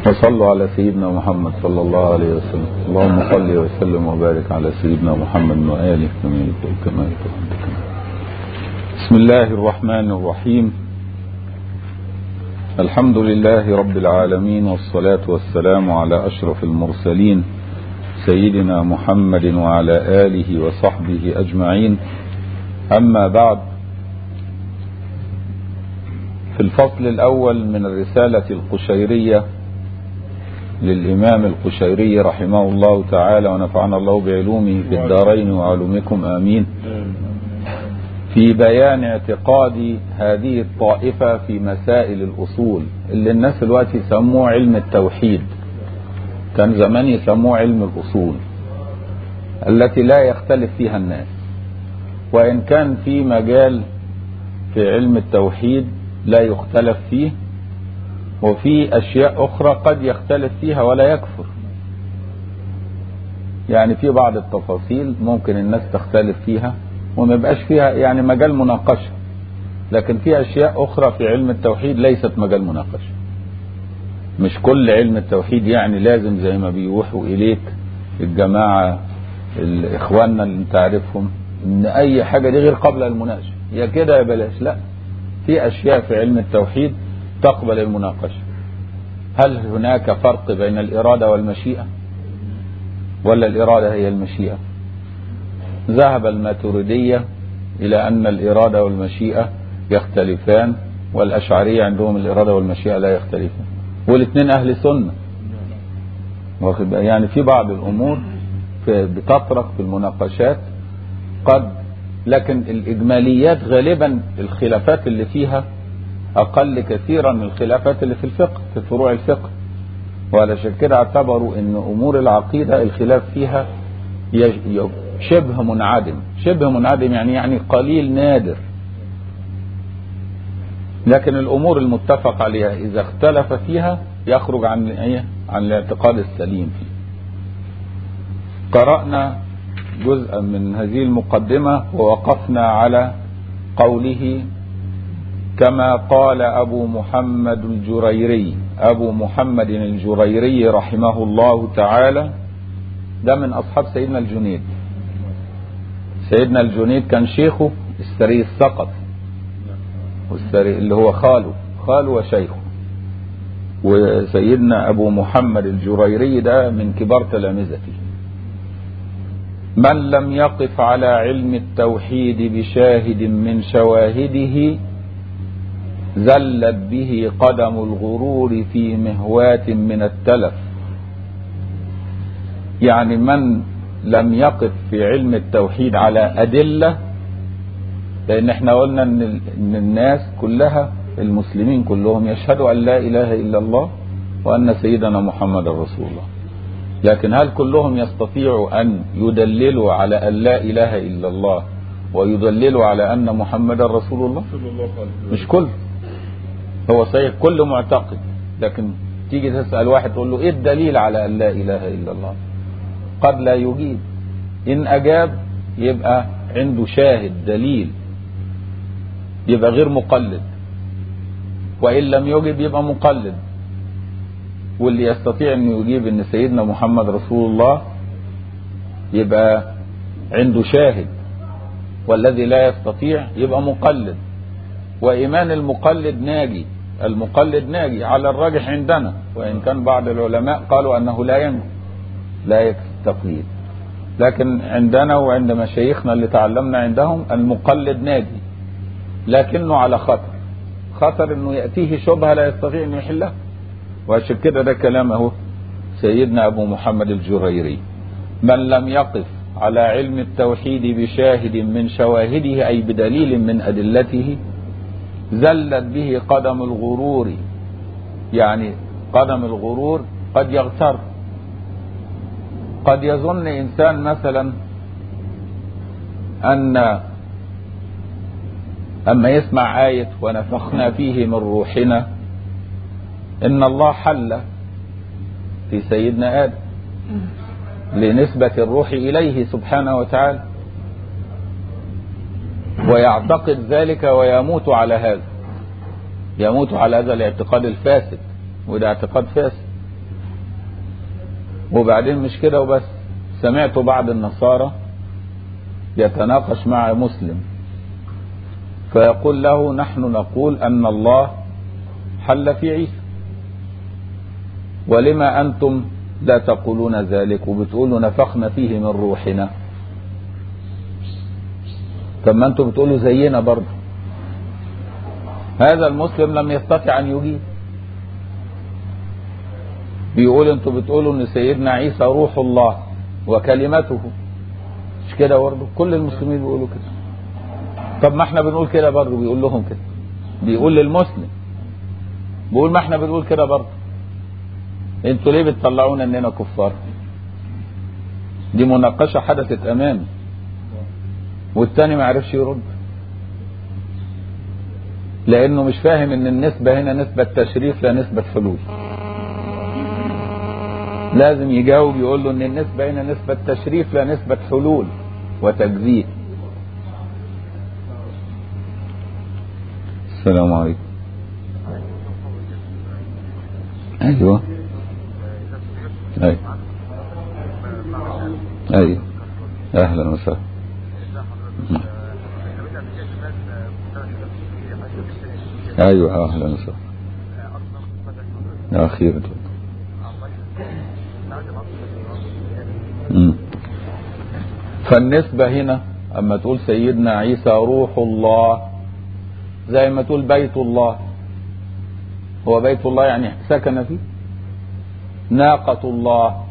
وصلوا على سيدنا محمد صلى الله عليه وسلم اللهم صل وسلم وبارك على سيدنا محمد وآله كما يقول كما يقول بسم الله الرحمن الرحيم الحمد لله رب العالمين والصلاة والسلام على أشرف المرسلين سيدنا محمد وعلى آله وصحبه أجمعين أما بعد في الفصل الأول من الرسالة القشيرية للإمام القشيري رحمه الله تعالى ونفعنا الله بعلومه في الدارين وعلومكم آمين في بيان اعتقاد هذه الطائفة في مسائل الأصول اللي الناس دلوقتي يسموه علم التوحيد كان زمان يسموه علم الأصول التي لا يختلف فيها الناس وإن كان في مجال في علم التوحيد لا يختلف فيه وفي أشياء أخرى قد يختلف فيها ولا يكفر يعني في بعض التفاصيل ممكن الناس تختلف فيها وما يبقاش فيها يعني مجال مناقشة لكن في أشياء أخرى في علم التوحيد ليست مجال مناقشة مش كل علم التوحيد يعني لازم زي ما بيوحوا إليك الجماعة إخواننا اللي انت عارفهم إن أي حاجة دي غير قبل المناقشة يا كده يا بلاش لا في أشياء في علم التوحيد تقبل المناقشة هل هناك فرق بين الإرادة والمشيئة ولا الإرادة هي المشيئة ذهب الماتريدية إلى أن الإرادة والمشيئة يختلفان والأشعرية عندهم الإرادة والمشيئة لا يختلفان والاثنين أهل سنة يعني في بعض الأمور بتطرق في المناقشات قد لكن الإجماليات غالبا الخلافات اللي فيها أقل كثيرا من الخلافات اللي في الفقه في فروع الفقه وعلشان كده اعتبروا أن أمور العقيدة الخلاف فيها شبه منعدم شبه منعدم يعني يعني قليل نادر لكن الأمور المتفق عليها إذا اختلف فيها يخرج عن إيه؟ عن الاعتقاد السليم فيه قرأنا جزءا من هذه المقدمة ووقفنا على قوله كما قال أبو محمد الجريري أبو محمد الجريري رحمه الله تعالى ده من أصحاب سيدنا الجنيد سيدنا الجنيد كان شيخه السري السقط والسري اللي هو خاله خاله وشيخه وسيدنا أبو محمد الجريري ده من كبار تلامذته من لم يقف على علم التوحيد بشاهد من شواهده زلت به قدم الغرور في مهوات من التلف يعني من لم يقف في علم التوحيد على أدلة لأن احنا قلنا ان, إن الناس كلها المسلمين كلهم يشهدوا أن لا إله إلا الله وأن سيدنا محمد رسول الله لكن هل كلهم يستطيعوا أن يدللوا على أن لا إله إلا الله ويدللوا على أن محمد رسول الله مش كل هو صحيح كل معتقد لكن تيجي تسأل واحد تقول له ايه الدليل على أن لا إله إلا الله قد لا يجيب إن أجاب يبقى عنده شاهد دليل يبقى غير مقلد وإن لم يجب يبقى مقلد واللي يستطيع أن يجيب أن سيدنا محمد رسول الله يبقى عنده شاهد والذي لا يستطيع يبقى مقلد وإيمان المقلد ناجي المقلد ناجي على الراجح عندنا وإن كان بعض العلماء قالوا أنه لا ينجو لا يكفي التقليد لكن عندنا وعند مشايخنا اللي تعلمنا عندهم المقلد ناجي لكنه على خطر خطر انه يأتيه شبهة لا يستطيع انه يحلها وعشان كده ده كلام اهو سيدنا ابو محمد الجريري من لم يقف على علم التوحيد بشاهد من شواهده اي بدليل من ادلته زلت به قدم الغرور يعني قدم الغرور قد يغتر قد يظن انسان مثلا ان اما يسمع آية ونفخنا فيه من روحنا ان الله حل في سيدنا آدم لنسبة الروح إليه سبحانه وتعالى ويعتقد ذلك ويموت على هذا يموت على هذا الاعتقاد الفاسد وده اعتقاد فاسد وبعدين مش كده وبس سمعت بعض النصارى يتناقش مع مسلم فيقول له نحن نقول أن الله حل في عيسى ولما أنتم لا تقولون ذلك وبتقولوا نفخنا فيه من روحنا طب ما أنتم بتقولوا زينا برضه هذا المسلم لم يستطع أن يجيب بيقول انتوا بتقولوا ان سيدنا عيسى روح الله وكلمته مش كده برضه كل المسلمين بيقولوا كده طب ما احنا بنقول كده برضه بيقول لهم كده بيقول للمسلم بيقول ما احنا بنقول كده برضه انتوا ليه بتطلعونا اننا كفار دي مناقشة حدثت امامي والتاني ما عرفش يرد لانه مش فاهم ان النسبة هنا نسبة تشريف لا نسبة حلول لازم يجاوب يقول له ان النسبة هنا نسبة تشريف لا نسبة حلول وتجزيه السلام عليكم ايوه ايوه ايوه اهلا وسهلا ايوه اهلا وسهلا يا خير مم. فالنسبة هنا أما تقول سيدنا عيسى روح الله زي ما تقول بيت الله هو بيت الله يعني سكن فيه ناقة الله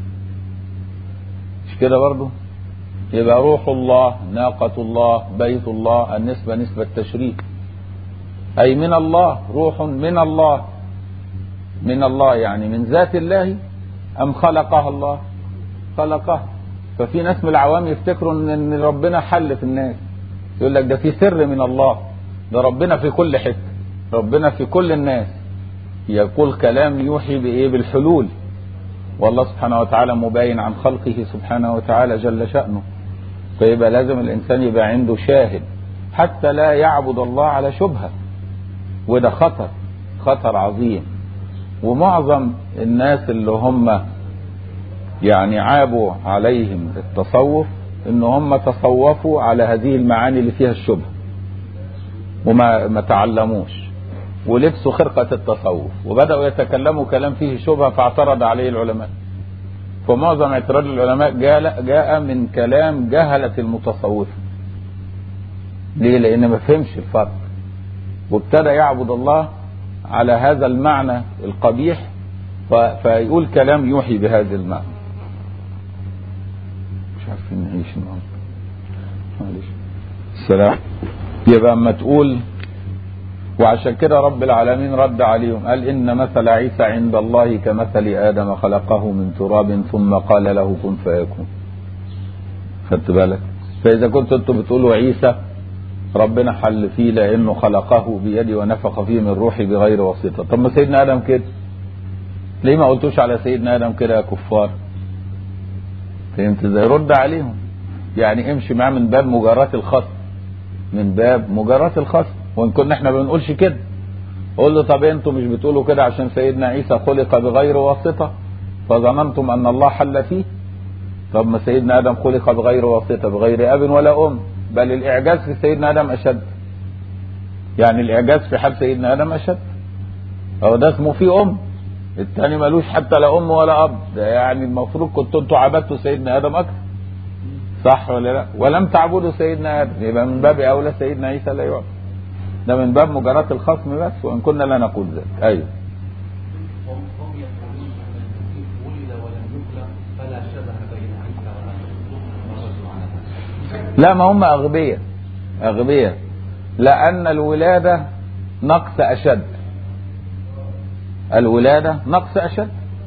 مش كده برضه يبقى روح الله ناقة الله بيت الله النسبة نسبة تشريف أي من الله روح من الله من الله يعني من ذات الله أم خلقها الله خلقها ففي ناس من العوام يفتكروا ان ربنا حل في الناس يقول لك ده في سر من الله ده ربنا في كل حته ربنا في كل الناس يقول كلام يوحي بايه بالحلول والله سبحانه وتعالى مباين عن خلقه سبحانه وتعالى جل شأنه فيبقى لازم الإنسان يبقى عنده شاهد حتى لا يعبد الله على شبهة وده خطر خطر عظيم ومعظم الناس اللي هم يعني عابوا عليهم التصوف ان هم تصوفوا على هذه المعاني اللي فيها الشبه وما ما تعلموش ولبسوا خرقة التصوف وبدأوا يتكلموا كلام فيه شبهة فاعترض عليه العلماء فمعظم اعتراض العلماء جاء, جاء من كلام جهلة المتصوفة ليه لان ما فهمش الفرق وابتدى يعبد الله على هذا المعنى القبيح فيقول كلام يوحي بهذا المعنى مش عارفين نعيش النهارده معلش السلام يبقى اما تقول وعشان كده رب العالمين رد عليهم قال ان مثل عيسى عند الله كمثل ادم خلقه من تراب ثم قال له كن فيكون خدت بالك فاذا كنتوا انتوا بتقولوا عيسى ربنا حل فيه لانه خلقه بيدي ونفخ فيه من روحي بغير واسطه طب ما سيدنا ادم كده ليه ما قلتوش على سيدنا ادم كده يا كفار فهمت ازاي رد عليهم يعني امشي معاه من باب مجاراة الخصم من باب مجاراة الخصم وان كنا احنا ما بنقولش كده قول له طب انتوا مش بتقولوا كده عشان سيدنا عيسى خلق بغير واسطة فظننتم ان الله حل فيه طب ما سيدنا ادم خلق بغير واسطة بغير اب ولا ام بل الاعجاز في سيدنا ادم اشد يعني الاعجاز في حال سيدنا ادم اشد هو ده اسمه فيه ام الثاني ملوش حتى لا ام ولا اب ده يعني المفروض كنتوا انتوا عبدتوا سيدنا ادم اكثر صح ولا لا ولم تعبدوا سيدنا ادم يبقى من باب اولى سيدنا عيسى لا يعبد ده من باب مجاراة الخصم بس وان كنا لا نقول ذلك ايوه لا ما هم اغبياء اغبياء لان الولاده نقص اشد الولادة نقص أشد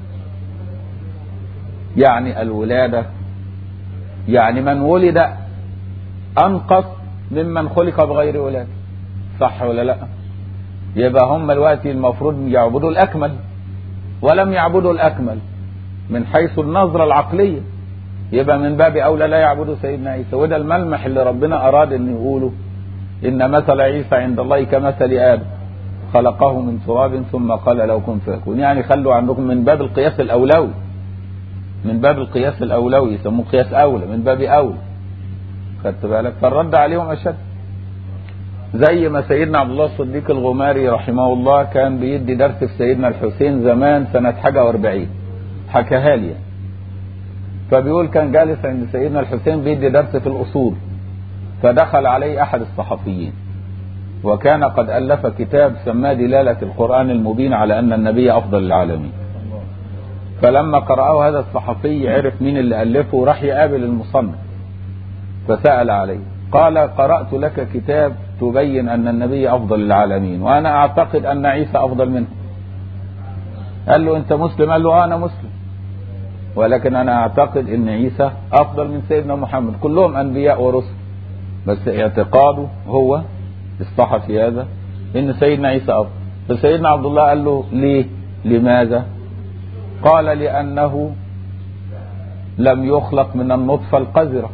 يعني الولادة يعني من ولد أنقص ممن خلق بغير ولادة صح ولا لا يبقى هم الوقت المفروض يعبدوا الأكمل ولم يعبدوا الأكمل من حيث النظرة العقلية يبقى من باب أولى لا يعبدوا سيدنا عيسى وده الملمح اللي ربنا أراد أن يقوله إن مثل عيسى عند الله كمثل آدم خلقه من تراب ثم قال له كن فيكون يعني خلوا عندكم من باب القياس الأولوي من باب القياس الاولوي يسموه قياس اولى من باب اولى خدت بالك فالرد عليهم اشد زي ما سيدنا عبد الله الصديق الغماري رحمه الله كان بيدي درس في سيدنا الحسين زمان سنة حاجة واربعين حكاها لي فبيقول كان جالس عند سيدنا الحسين بيدي درس في الأصول فدخل عليه أحد الصحفيين وكان قد ألف كتاب سماه دلالة القرآن المبين على أن النبي أفضل العالمين فلما قرأه هذا الصحفي عرف مين اللي ألفه وراح يقابل المصنف فسأل عليه قال قرأت لك كتاب تبين أن النبي أفضل العالمين وأنا أعتقد أن عيسى أفضل منه قال له أنت مسلم قال له آه أنا مسلم ولكن أنا أعتقد أن عيسى أفضل من سيدنا محمد كلهم أنبياء ورسل بس اعتقاده هو الصحفي هذا أن سيدنا عيسى أفضل فسيدنا عبد الله قال له ليه لماذا قال لأنه لم يخلق من النطفة القذرة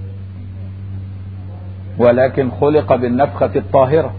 ولكن خلق بالنفخة الطاهرة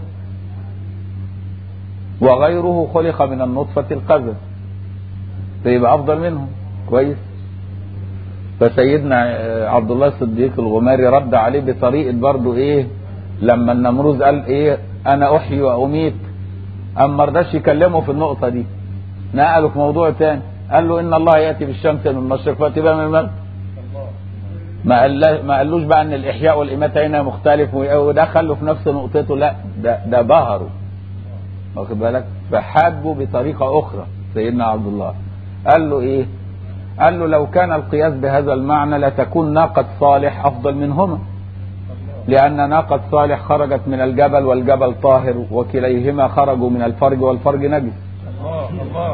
وغيره خلق من النطفة القذرة فيبقى أفضل منهم كويس فسيدنا عبد الله الصديق الغماري رد عليه بطريقة برضه إيه لما النمروز قال إيه أنا أحيي وأميت أما ما رضاش يكلمه في النقطة دي نقله في موضوع تاني قال له إن الله يأتي بالشمس من المشرق فأتي بها من المغرب ما قال ما قالوش بقى ان الاحياء والاماته هنا مختلف ودخلوا في نفس نقطته لا ده ده بهروا واخد بالك فحابوا بطريقه اخرى سيدنا عبد الله قال له ايه قال له لو كان القياس بهذا المعنى لتكون ناقة صالح افضل منهما لان ناقة صالح خرجت من الجبل والجبل طاهر وكليهما خرجوا من الفرج والفرج نجس الله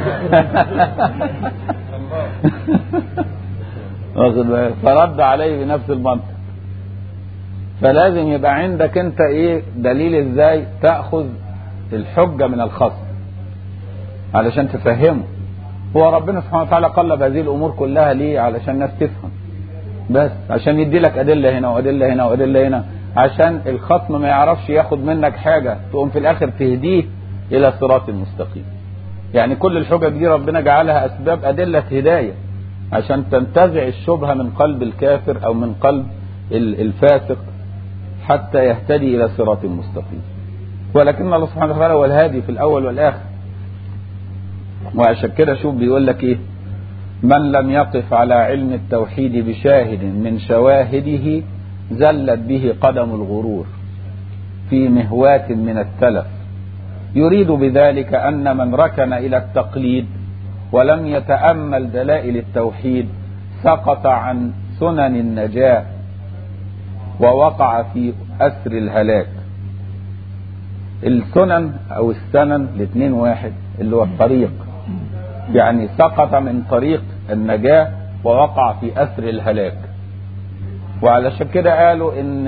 الله فرد عليه بنفس المنطق فلازم يبقى عندك انت ايه دليل ازاي تاخذ الحجه من الخصم علشان تفهمه هو ربنا سبحانه وتعالى قلب هذه الامور كلها ليه علشان الناس تفهم بس عشان يدي لك ادله هنا وادله هنا وادله هنا عشان الخصم ما يعرفش ياخد منك حاجه تقوم في الاخر تهديه الى صراط المستقيم يعني كل الحجج دي ربنا جعلها اسباب ادله هدايه عشان تنتزع الشبهة من قلب الكافر أو من قلب الفاسق حتى يهتدي إلى صراط مستقيم ولكن الله سبحانه وتعالى هو الهادي في الأول والآخر وعشان كده شوف بيقول لك إيه من لم يقف على علم التوحيد بشاهد من شواهده زلت به قدم الغرور في مهواة من التلف يريد بذلك أن من ركن إلى التقليد ولم يتأمل دلائل التوحيد سقط عن سنن النجاة ووقع في أسر الهلاك السنن أو السنن الاثنين واحد اللي هو الطريق يعني سقط من طريق النجاة ووقع في أسر الهلاك وعلشان كده قالوا إن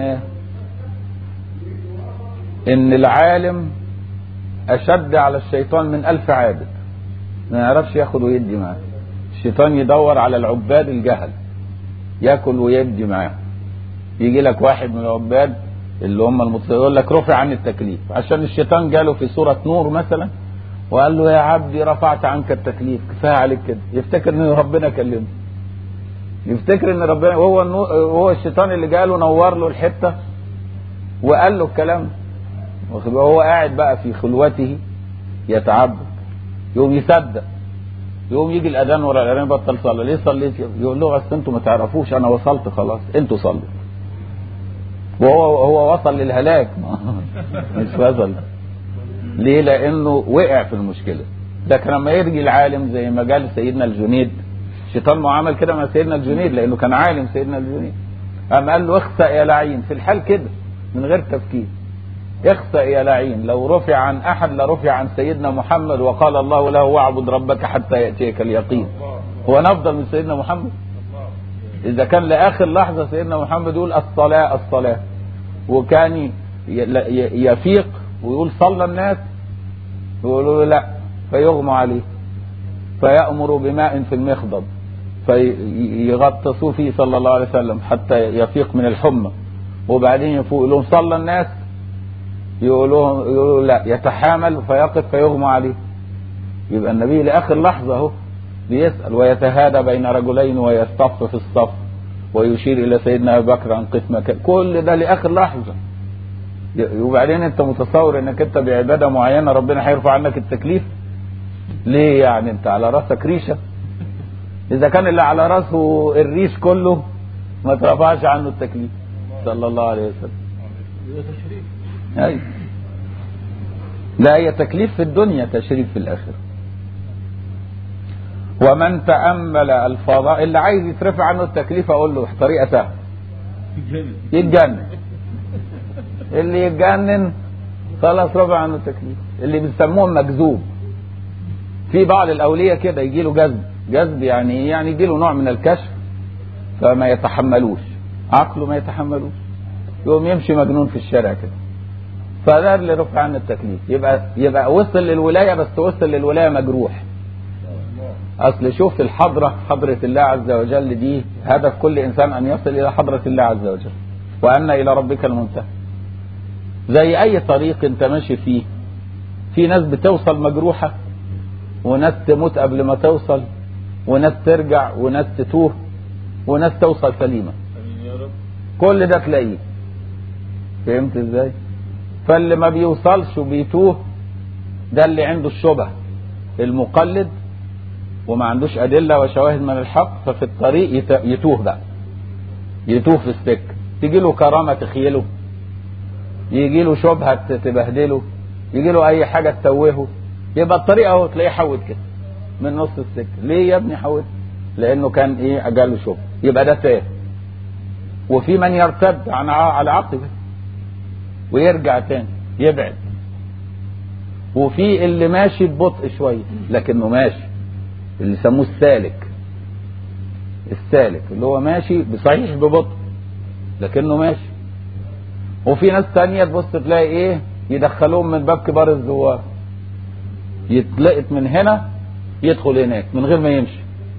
إن العالم أشد على الشيطان من ألف عابد ما يعرفش ياخد ويدي معاه الشيطان يدور على العباد الجهل ياكل ويدي معاه يجي لك واحد من العباد اللي هم المتصلين يقول لك رفع عن التكليف عشان الشيطان جاله في سورة نور مثلا وقال له يا عبدي رفعت عنك التكليف كفايه عليك كده يفتكر ان ربنا كلمه يفتكر ان ربنا وهو هو الشيطان اللي جاله نور له الحته وقال له الكلام وهو قاعد بقى في خلوته يتعبد يقوم يصدق يقوم يجي الاذان ورا الاذان بطل صلاه ليه صليت يقول له اصل انتوا ما تعرفوش انا وصلت خلاص انتوا صلوا وهو هو وصل للهلاك مش وصل ليه لانه وقع في المشكله لكن لما يرجي العالم زي ما قال سيدنا الجنيد الشيطان ما عمل كده مع سيدنا الجنيد لانه كان عالم سيدنا الجنيد قام قال له اخسأ يا لعين في الحال كده من غير تفكير اخسأ يا لعين لو رفع عن احد لرفع عن سيدنا محمد وقال الله له واعبد ربك حتى ياتيك اليقين هو نفضل من سيدنا محمد اذا كان لاخر لحظه سيدنا محمد يقول الصلاه الصلاه وكان يفيق ويقول صلى الناس يقولوا له لا فيغمى عليه فيأمر بماء في المخضب فيغطسوه فيه صلى الله عليه وسلم حتى يفيق من الحمى وبعدين يفوق يقول لهم صلى الناس يقولوا يقولوا لا يتحامل فيقف فيغمى عليه يبقى النبي لاخر لحظه اهو بيسأل ويتهادى بين رجلين ويصطف في الصف ويشير إلى سيدنا أبي بكر عن قسمة ك- كل ده لآخر لحظة ي- وبعدين أنت متصور أنك أنت بعبادة معينة ربنا هيرفع عنك التكليف ليه يعني أنت على راسك ريشة إذا كان اللي على راسه الريش كله ما ترفعش عنه التكليف صلى الله عليه وسلم أيوة. لا هي تكليف في الدنيا تشريف في الآخرة ومن تأمل الفضاء اللي عايز يترفع عنه التكليف أقول له طريقة سهلة يتجنن اللي يتجنن خلاص رفع عنه التكليف اللي بيسموه مجذوب في بعض الأولياء كده يجي له جذب جذب يعني إيه؟ يعني يجي له نوع من الكشف فما يتحملوش عقله ما يتحملوش يقوم يمشي مجنون في الشارع كده فده اللي رفع عنه التكليف يبقى يبقى وصل للولايه بس وصل للولايه مجروح اصل شوف الحضره حضره الله عز وجل دي هدف كل انسان ان يصل الى حضره الله عز وجل وان الى ربك المنتهى زي اي طريق انت ماشي فيه في ناس بتوصل مجروحه وناس تموت قبل ما توصل وناس ترجع وناس تتوه وناس توصل سليمه كل ده تلاقيه فهمت ازاي فاللي ما بيوصلش وبيتوه ده اللي عنده الشبه المقلد وما عندوش أدلة وشواهد من الحق ففي الطريق يت- يتوه بقى يتوه في السكة تيجي له كرامة تخيله يجي له شبهة ت- تبهدله يجي له أي حاجة تتوهه يبقى الطريق أهو تلاقيه حود كده من نص السكة ليه يا ابني حود لأنه كان إيه أجاله شبهة يبقى ده تاه وفي من يرتد عن ع- على عقبه ويرجع تاني يبعد وفي اللي ماشي ببطء شوية لكنه ماشي اللي يسموه السالك السالك اللي هو ماشي بصحيح ببطء لكنه ماشي وفي ناس تانية تبص تلاقي ايه يدخلوهم من باب كبار الزوار يتلقط من هنا يدخل هناك من غير ما يمشي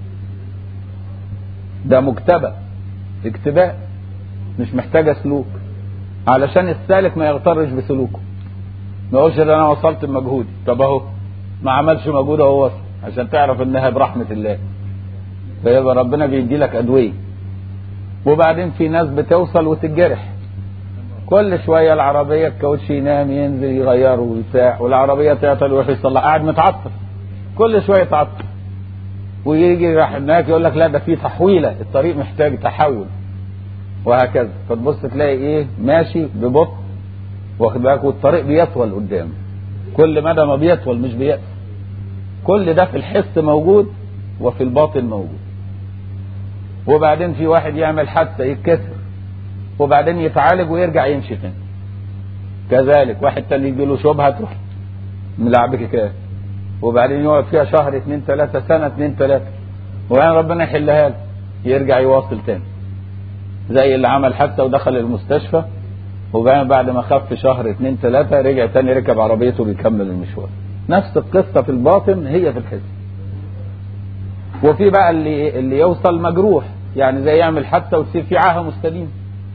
ده مجتبى اجتباء مش محتاجة سلوك علشان السالك ما يغترش بسلوكه ما يقولش ده انا وصلت بمجهودي طب اهو ما عملش مجهود اهو وصل عشان تعرف انها برحمة الله فيبقى ربنا بيدي لك ادوية وبعدين في ناس بتوصل وتتجرح كل شوية العربية الكاوتش ينام ينزل يغيره ويساع والعربية تعطل ويروح يصلح قاعد متعطل كل شوية يتعطل ويجي راح هناك يقول لك لا ده في تحويلة الطريق محتاج تحول وهكذا فتبص تلاقي ايه ماشي ببطء واخد بالك والطريق بيطول قدام كل مدى ما بيطول مش بيأس كل ده في الحس موجود وفي الباطن موجود وبعدين في واحد يعمل حادثة يتكسر وبعدين يتعالج ويرجع يمشي تاني كذلك واحد تاني يجي له شبهة تروح ملعبك كده وبعدين يقعد فيها شهر اتنين تلاتة سنة اتنين تلاتة وبعدين ربنا يحلها له يرجع يواصل تاني زي اللي عمل حادثة ودخل المستشفى وبعدين بعد ما خف شهر اتنين تلاتة رجع تاني ركب عربيته بيكمل المشوار نفس القصة في الباطن هي في الحس وفي بقى اللي اللي يوصل مجروح يعني زي يعمل حادثة وتصير في عاهة مستديمة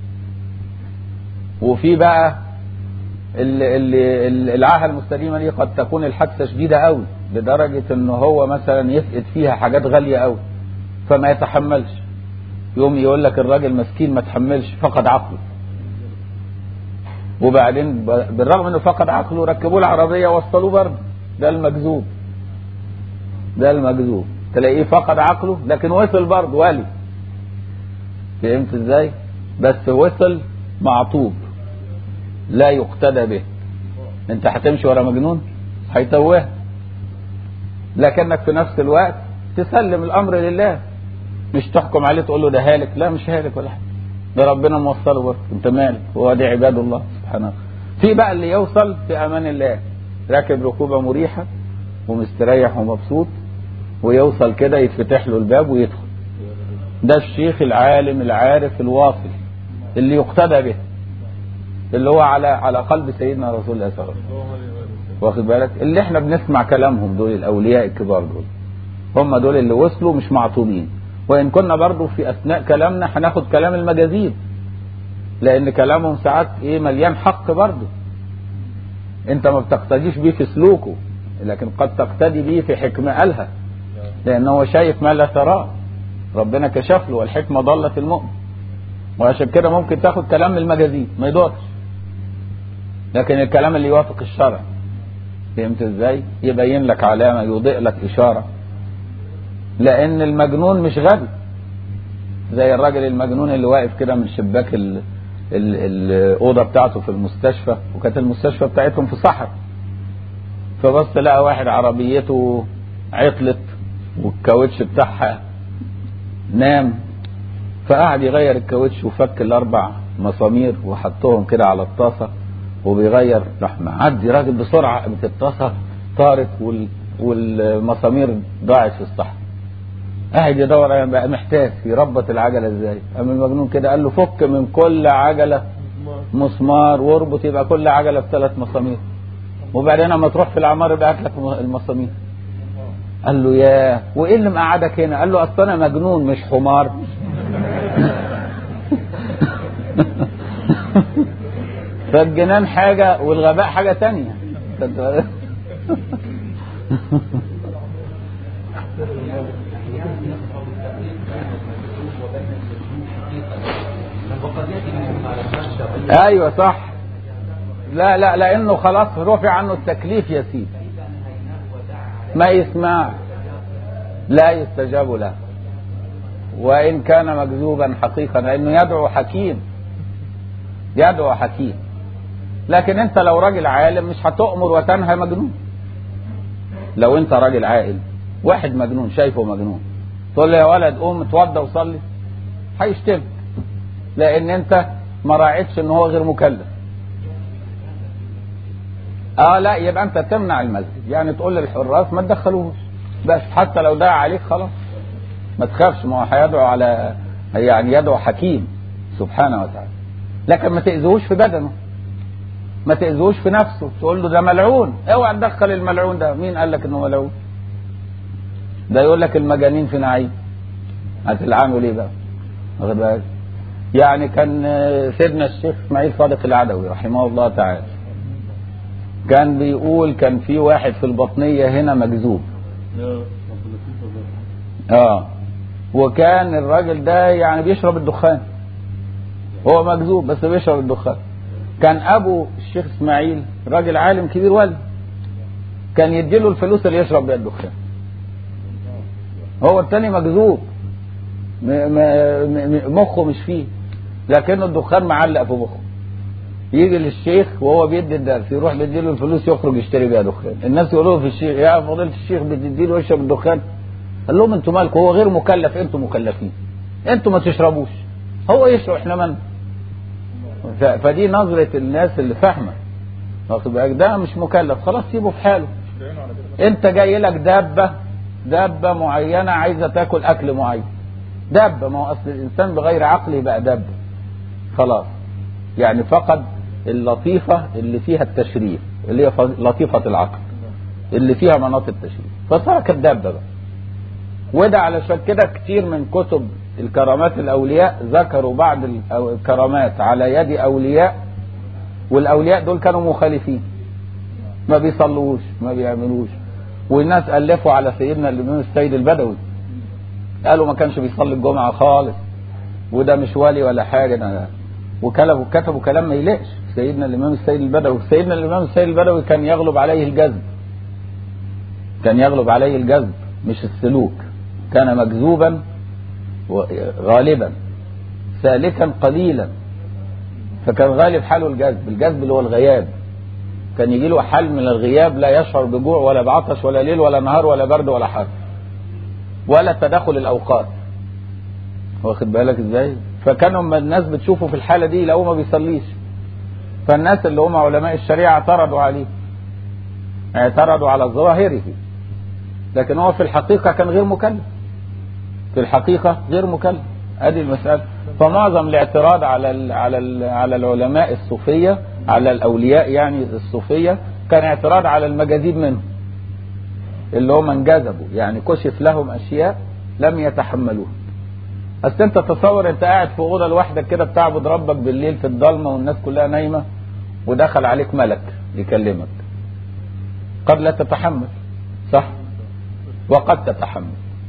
وفي بقى اللي اللي العاهة المستديمة دي قد تكون الحادثة شديدة قوي لدرجة ان هو مثلا يفقد فيها حاجات غالية قوي فما يتحملش يوم يقول لك الراجل مسكين ما تحملش فقد عقله وبعدين بالرغم انه فقد عقله ركبوه العربيه وصلوه برضه ده المجذوب ده المجذوب تلاقيه فقد عقله لكن وصل برضه ولي فهمت ازاي بس وصل معطوب لا يقتدى به انت هتمشي ورا مجنون هيتوه لكنك في نفس الوقت تسلم الامر لله مش تحكم عليه تقول له ده هالك لا مش هالك ولا حاجه ده ربنا موصله برضه انت مالك هو دي عباد الله سبحانه في بقى اللي يوصل في امان الله راكب ركوبه مريحه ومستريح ومبسوط ويوصل كده يتفتح له الباب ويدخل ده الشيخ العالم العارف الواصل اللي يقتدى به اللي هو على على قلب سيدنا رسول الله صلى الله عليه وسلم واخد بالك اللي احنا بنسمع كلامهم دول الاولياء الكبار دول هم دول اللي وصلوا مش معطوبين وان كنا برضو في اثناء كلامنا هناخد كلام المجازيب لان كلامهم ساعات ايه مليان حق برضو انت ما بتقتديش بيه في سلوكه لكن قد تقتدي بيه في حكمة قالها لان هو شايف ما لا تراه ربنا كشف له والحكمه ضلت المؤمن وعشان كده ممكن تاخد كلام من المجازين ما يضرش لكن الكلام اللي يوافق الشرع فهمت ازاي يبين لك علامه يضيء لك اشاره لان المجنون مش غبي زي الراجل المجنون اللي واقف كده من شباك ال ال الاوضه بتاعته في المستشفى وكانت المستشفى بتاعتهم في صحراء فبص لقى واحد عربيته عطلت والكاوتش بتاعها نام فقعد يغير الكاوتش وفك الاربع مسامير وحطهم كده على الطاسه وبيغير راح معدي راجل بسرعه قامت الطاسه طارت وال والمسامير ضاعت في الصحراء قاعد يدور يعني بقى محتاج يربط العجله ازاي قام المجنون كده قال له فك من كل عجله مسمار واربط يبقى كل عجله بثلاث مسامير وبعدين لما تروح في العمار يبقى لك المسامير قال له يا وايه اللي مقعدك هنا قال له اصل انا مجنون مش حمار فالجنان حاجة والغباء حاجة تانية ايوه صح لا لا لانه خلاص رفع عنه التكليف يا سيدي ما يسمع لا يستجاب له وإن كان مكذوبا حقيقة لأنه يدعو حكيم يدعو حكيم لكن أنت لو راجل عالم مش هتؤمر وتنهى مجنون لو أنت راجل عاقل واحد مجنون شايفه مجنون تقول له يا ولد قوم اتوضى وصلي هيشتمك لأن أنت ما راعيتش إن هو غير مكلف اه لا يبقى انت تمنع المسجد يعني تقول للحراس ما تدخلوهوش بس حتى لو دعا عليك خلاص ما تخافش ما هو هيدعو على يعني يدعو حكيم سبحانه وتعالى لكن ما تأذوش في بدنه ما تأذوش في نفسه تقول له ده ملعون اوعى تدخل الملعون ده مين قال لك انه ملعون ده يقول لك المجانين في نعيم هتلعنه ليه بقى واخد بالك يعني كان سيدنا الشيخ اسماعيل صادق العدوي رحمه الله تعالى كان بيقول كان في واحد في البطنية هنا مجذوب اه وكان الراجل ده يعني بيشرب الدخان هو مجذوب بس بيشرب الدخان كان ابو الشيخ اسماعيل راجل عالم كبير ولي كان يديله الفلوس اللي يشرب بيها الدخان هو التاني مجذوب مخه مش فيه لكنه الدخان معلق في مخه يجي للشيخ وهو بيدي الدرس يروح بيديله الفلوس يخرج يشتري بيها دخان الناس يقولوا في الشيخ يا فضيله الشيخ بتديله يشرب الدخان قال لهم انتوا مالكم هو غير مكلف انتوا مكلفين انتوا ما تشربوش هو يشرب احنا من فدي نظرة الناس اللي فاهمة واخد بالك ده مش مكلف خلاص سيبه في حاله انت جاي لك دابة دابة معينة عايزة تاكل اكل معين دابة ما هو اصل الانسان بغير عقل يبقى دابة خلاص يعني فقد اللطيفة اللي فيها التشريف اللي هي لطيفة العقل اللي فيها مناط التشريف فصار كالدابة بقى وده علشان كده كتير من كتب الكرامات الأولياء ذكروا بعض الكرامات على يد أولياء والأولياء دول كانوا مخالفين ما بيصلوش ما بيعملوش والناس ألفوا على سيدنا الإمام السيد البدوي قالوا ما كانش بيصلي الجمعة خالص وده مش ولي ولا حاجة ده وكتبوا كتبوا كلام ما يليقش سيدنا الإمام السيد البدوي سيدنا الإمام السيد البدوي كان يغلب عليه الجذب كان يغلب عليه الجذب مش السلوك كان مجذوبا غالبا سالكا قليلا فكان غالب حاله الجذب الجذب اللي هو الغياب كان يجي له حال من الغياب لا يشعر بجوع ولا بعطش ولا ليل ولا نهار ولا برد ولا حر ولا تداخل الاوقات واخد بالك ازاي فكانوا لما الناس بتشوفه في الحاله دي يلاقوه ما بيصليش فالناس اللي هم علماء الشريعه اعترضوا عليه اعترضوا على ظواهره لكن هو في الحقيقه كان غير مكلف في الحقيقه غير مكلف ادي المساله فمعظم الاعتراض على ال على ال على العلماء الصوفيه على الاولياء يعني الصوفيه كان اعتراض على المجاذيب منهم اللي هم انجذبوا يعني كشف لهم اشياء لم يتحملوها اصل انت تصور انت قاعد في اوضه لوحدك كده بتعبد ربك بالليل في الضلمه والناس كلها نايمه ودخل عليك ملك يكلمك قد لا تتحمل صح وقد تتحمل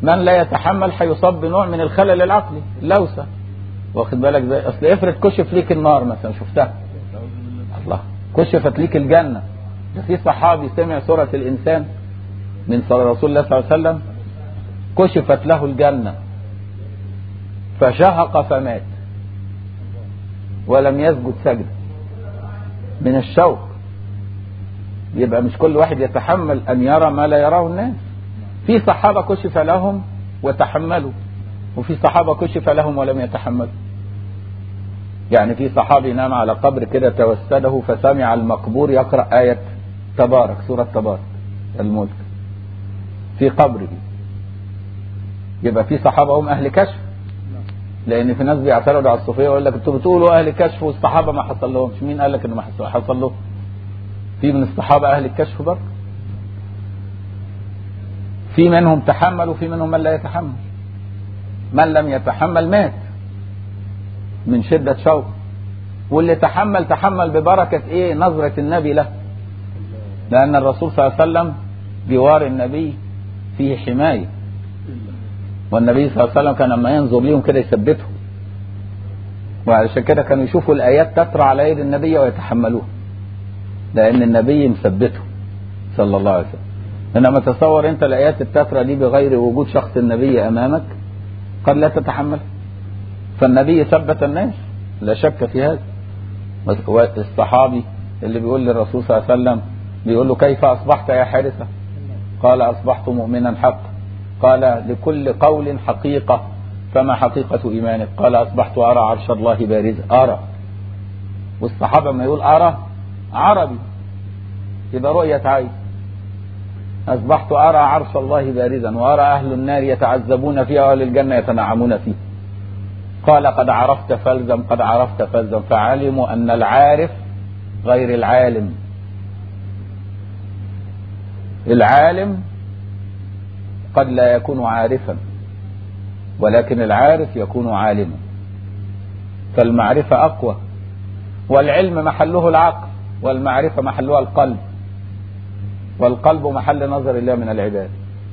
من لا يتحمل هيصاب بنوع من الخلل العقلي اللوسة واخد بالك زي اصل افرض كشف ليك النار مثلا شفتها الله كشفت ليك الجنة ده في صحابي سمع سورة الإنسان من رسول الله صلى الله عليه وسلم كشفت له الجنة فشهق فمات ولم يسجد سجد من الشوق يبقى مش كل واحد يتحمل أن يرى ما لا يراه الناس في صحابة كشف لهم وتحملوا وفي صحابة كشف لهم ولم يتحملوا يعني في صحابي نام على قبر كده توسده فسمع المقبور يقرأ آية تبارك سورة تبارك الملك في قبره يبقى في صحابة هم أهل كشف لأن في ناس بيعترضوا على الصوفية ويقول لك انتوا بتقولوا أهل كشف والصحابة ما حصل لهمش مين قال لك إنه ما حصل حصل لهم في من الصحابة أهل الكشف برضه في منهم تحمل وفي منهم من لا يتحمل من لم يتحمل مات من شدة شوق واللي تحمل تحمل ببركة ايه نظرة النبي له لأن الرسول صلى الله عليه وسلم جوار النبي فيه حماية والنبي صلى الله عليه وسلم كان لما ينظر ليهم كده يثبتهم وعلشان كده كانوا يشوفوا الآيات تترى على يد النبي ويتحملوها لأن النبي مثبتهم صلى الله عليه وسلم إنما تصور أنت الآيات التترى دي بغير وجود شخص النبي أمامك قد لا تتحمل فالنبي ثبت الناس لا شك في هذا الصحابي اللي بيقول للرسول صلى الله عليه وسلم بيقول له كيف أصبحت يا حارثة قال أصبحت مؤمنا حقا قال لكل قول حقيقة فما حقيقة إيمانك قال أصبحت أرى عرش الله بارزا أرى والصحابة ما يقول أرى عربي يبقى رؤية عين أصبحت أرى عرش الله بارزا وأرى أهل النار يتعذبون فيها وأهل الجنة يتنعمون فيه قال قد عرفت فالزم قد عرفت فالزم فعلموا أن العارف غير العالم العالم قد لا يكون عارفا ولكن العارف يكون عالما فالمعرفة أقوى والعلم محله العقل والمعرفة محلها القلب والقلب محل نظر الله من العباد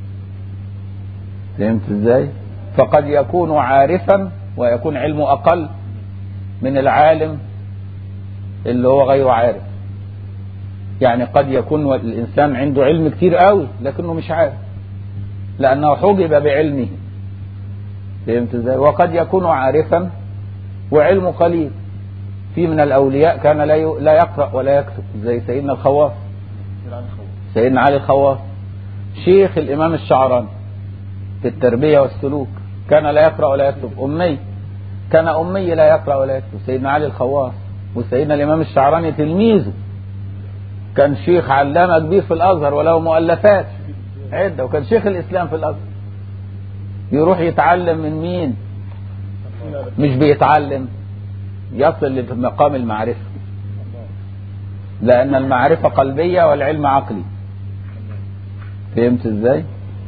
فهمت ازاي فقد يكون عارفا ويكون علمه أقل من العالم اللي هو غير عارف يعني قد يكون الإنسان عنده علم كتير قوي لكنه مش عارف لأنه حجب بعلمه فهمت ازاي وقد يكون عارفا وعلمه قليل في من الأولياء كان لا لا يقرأ ولا يكتب زي سيدنا الخواص سيدنا علي الخواص شيخ الإمام الشعراني في التربية والسلوك كان لا يقرأ ولا يكتب أمي كان أمي لا يقرأ ولا يكتب سيدنا علي الخواص وسيدنا الإمام الشعراني تلميذه كان شيخ علامة كبير في الأزهر وله مؤلفات عدة وكان شيخ الإسلام في الأزهر يروح يتعلم من مين مش بيتعلم يصل لمقام المعرفة لأن المعرفة قلبية والعلم عقلي فهمت ازاي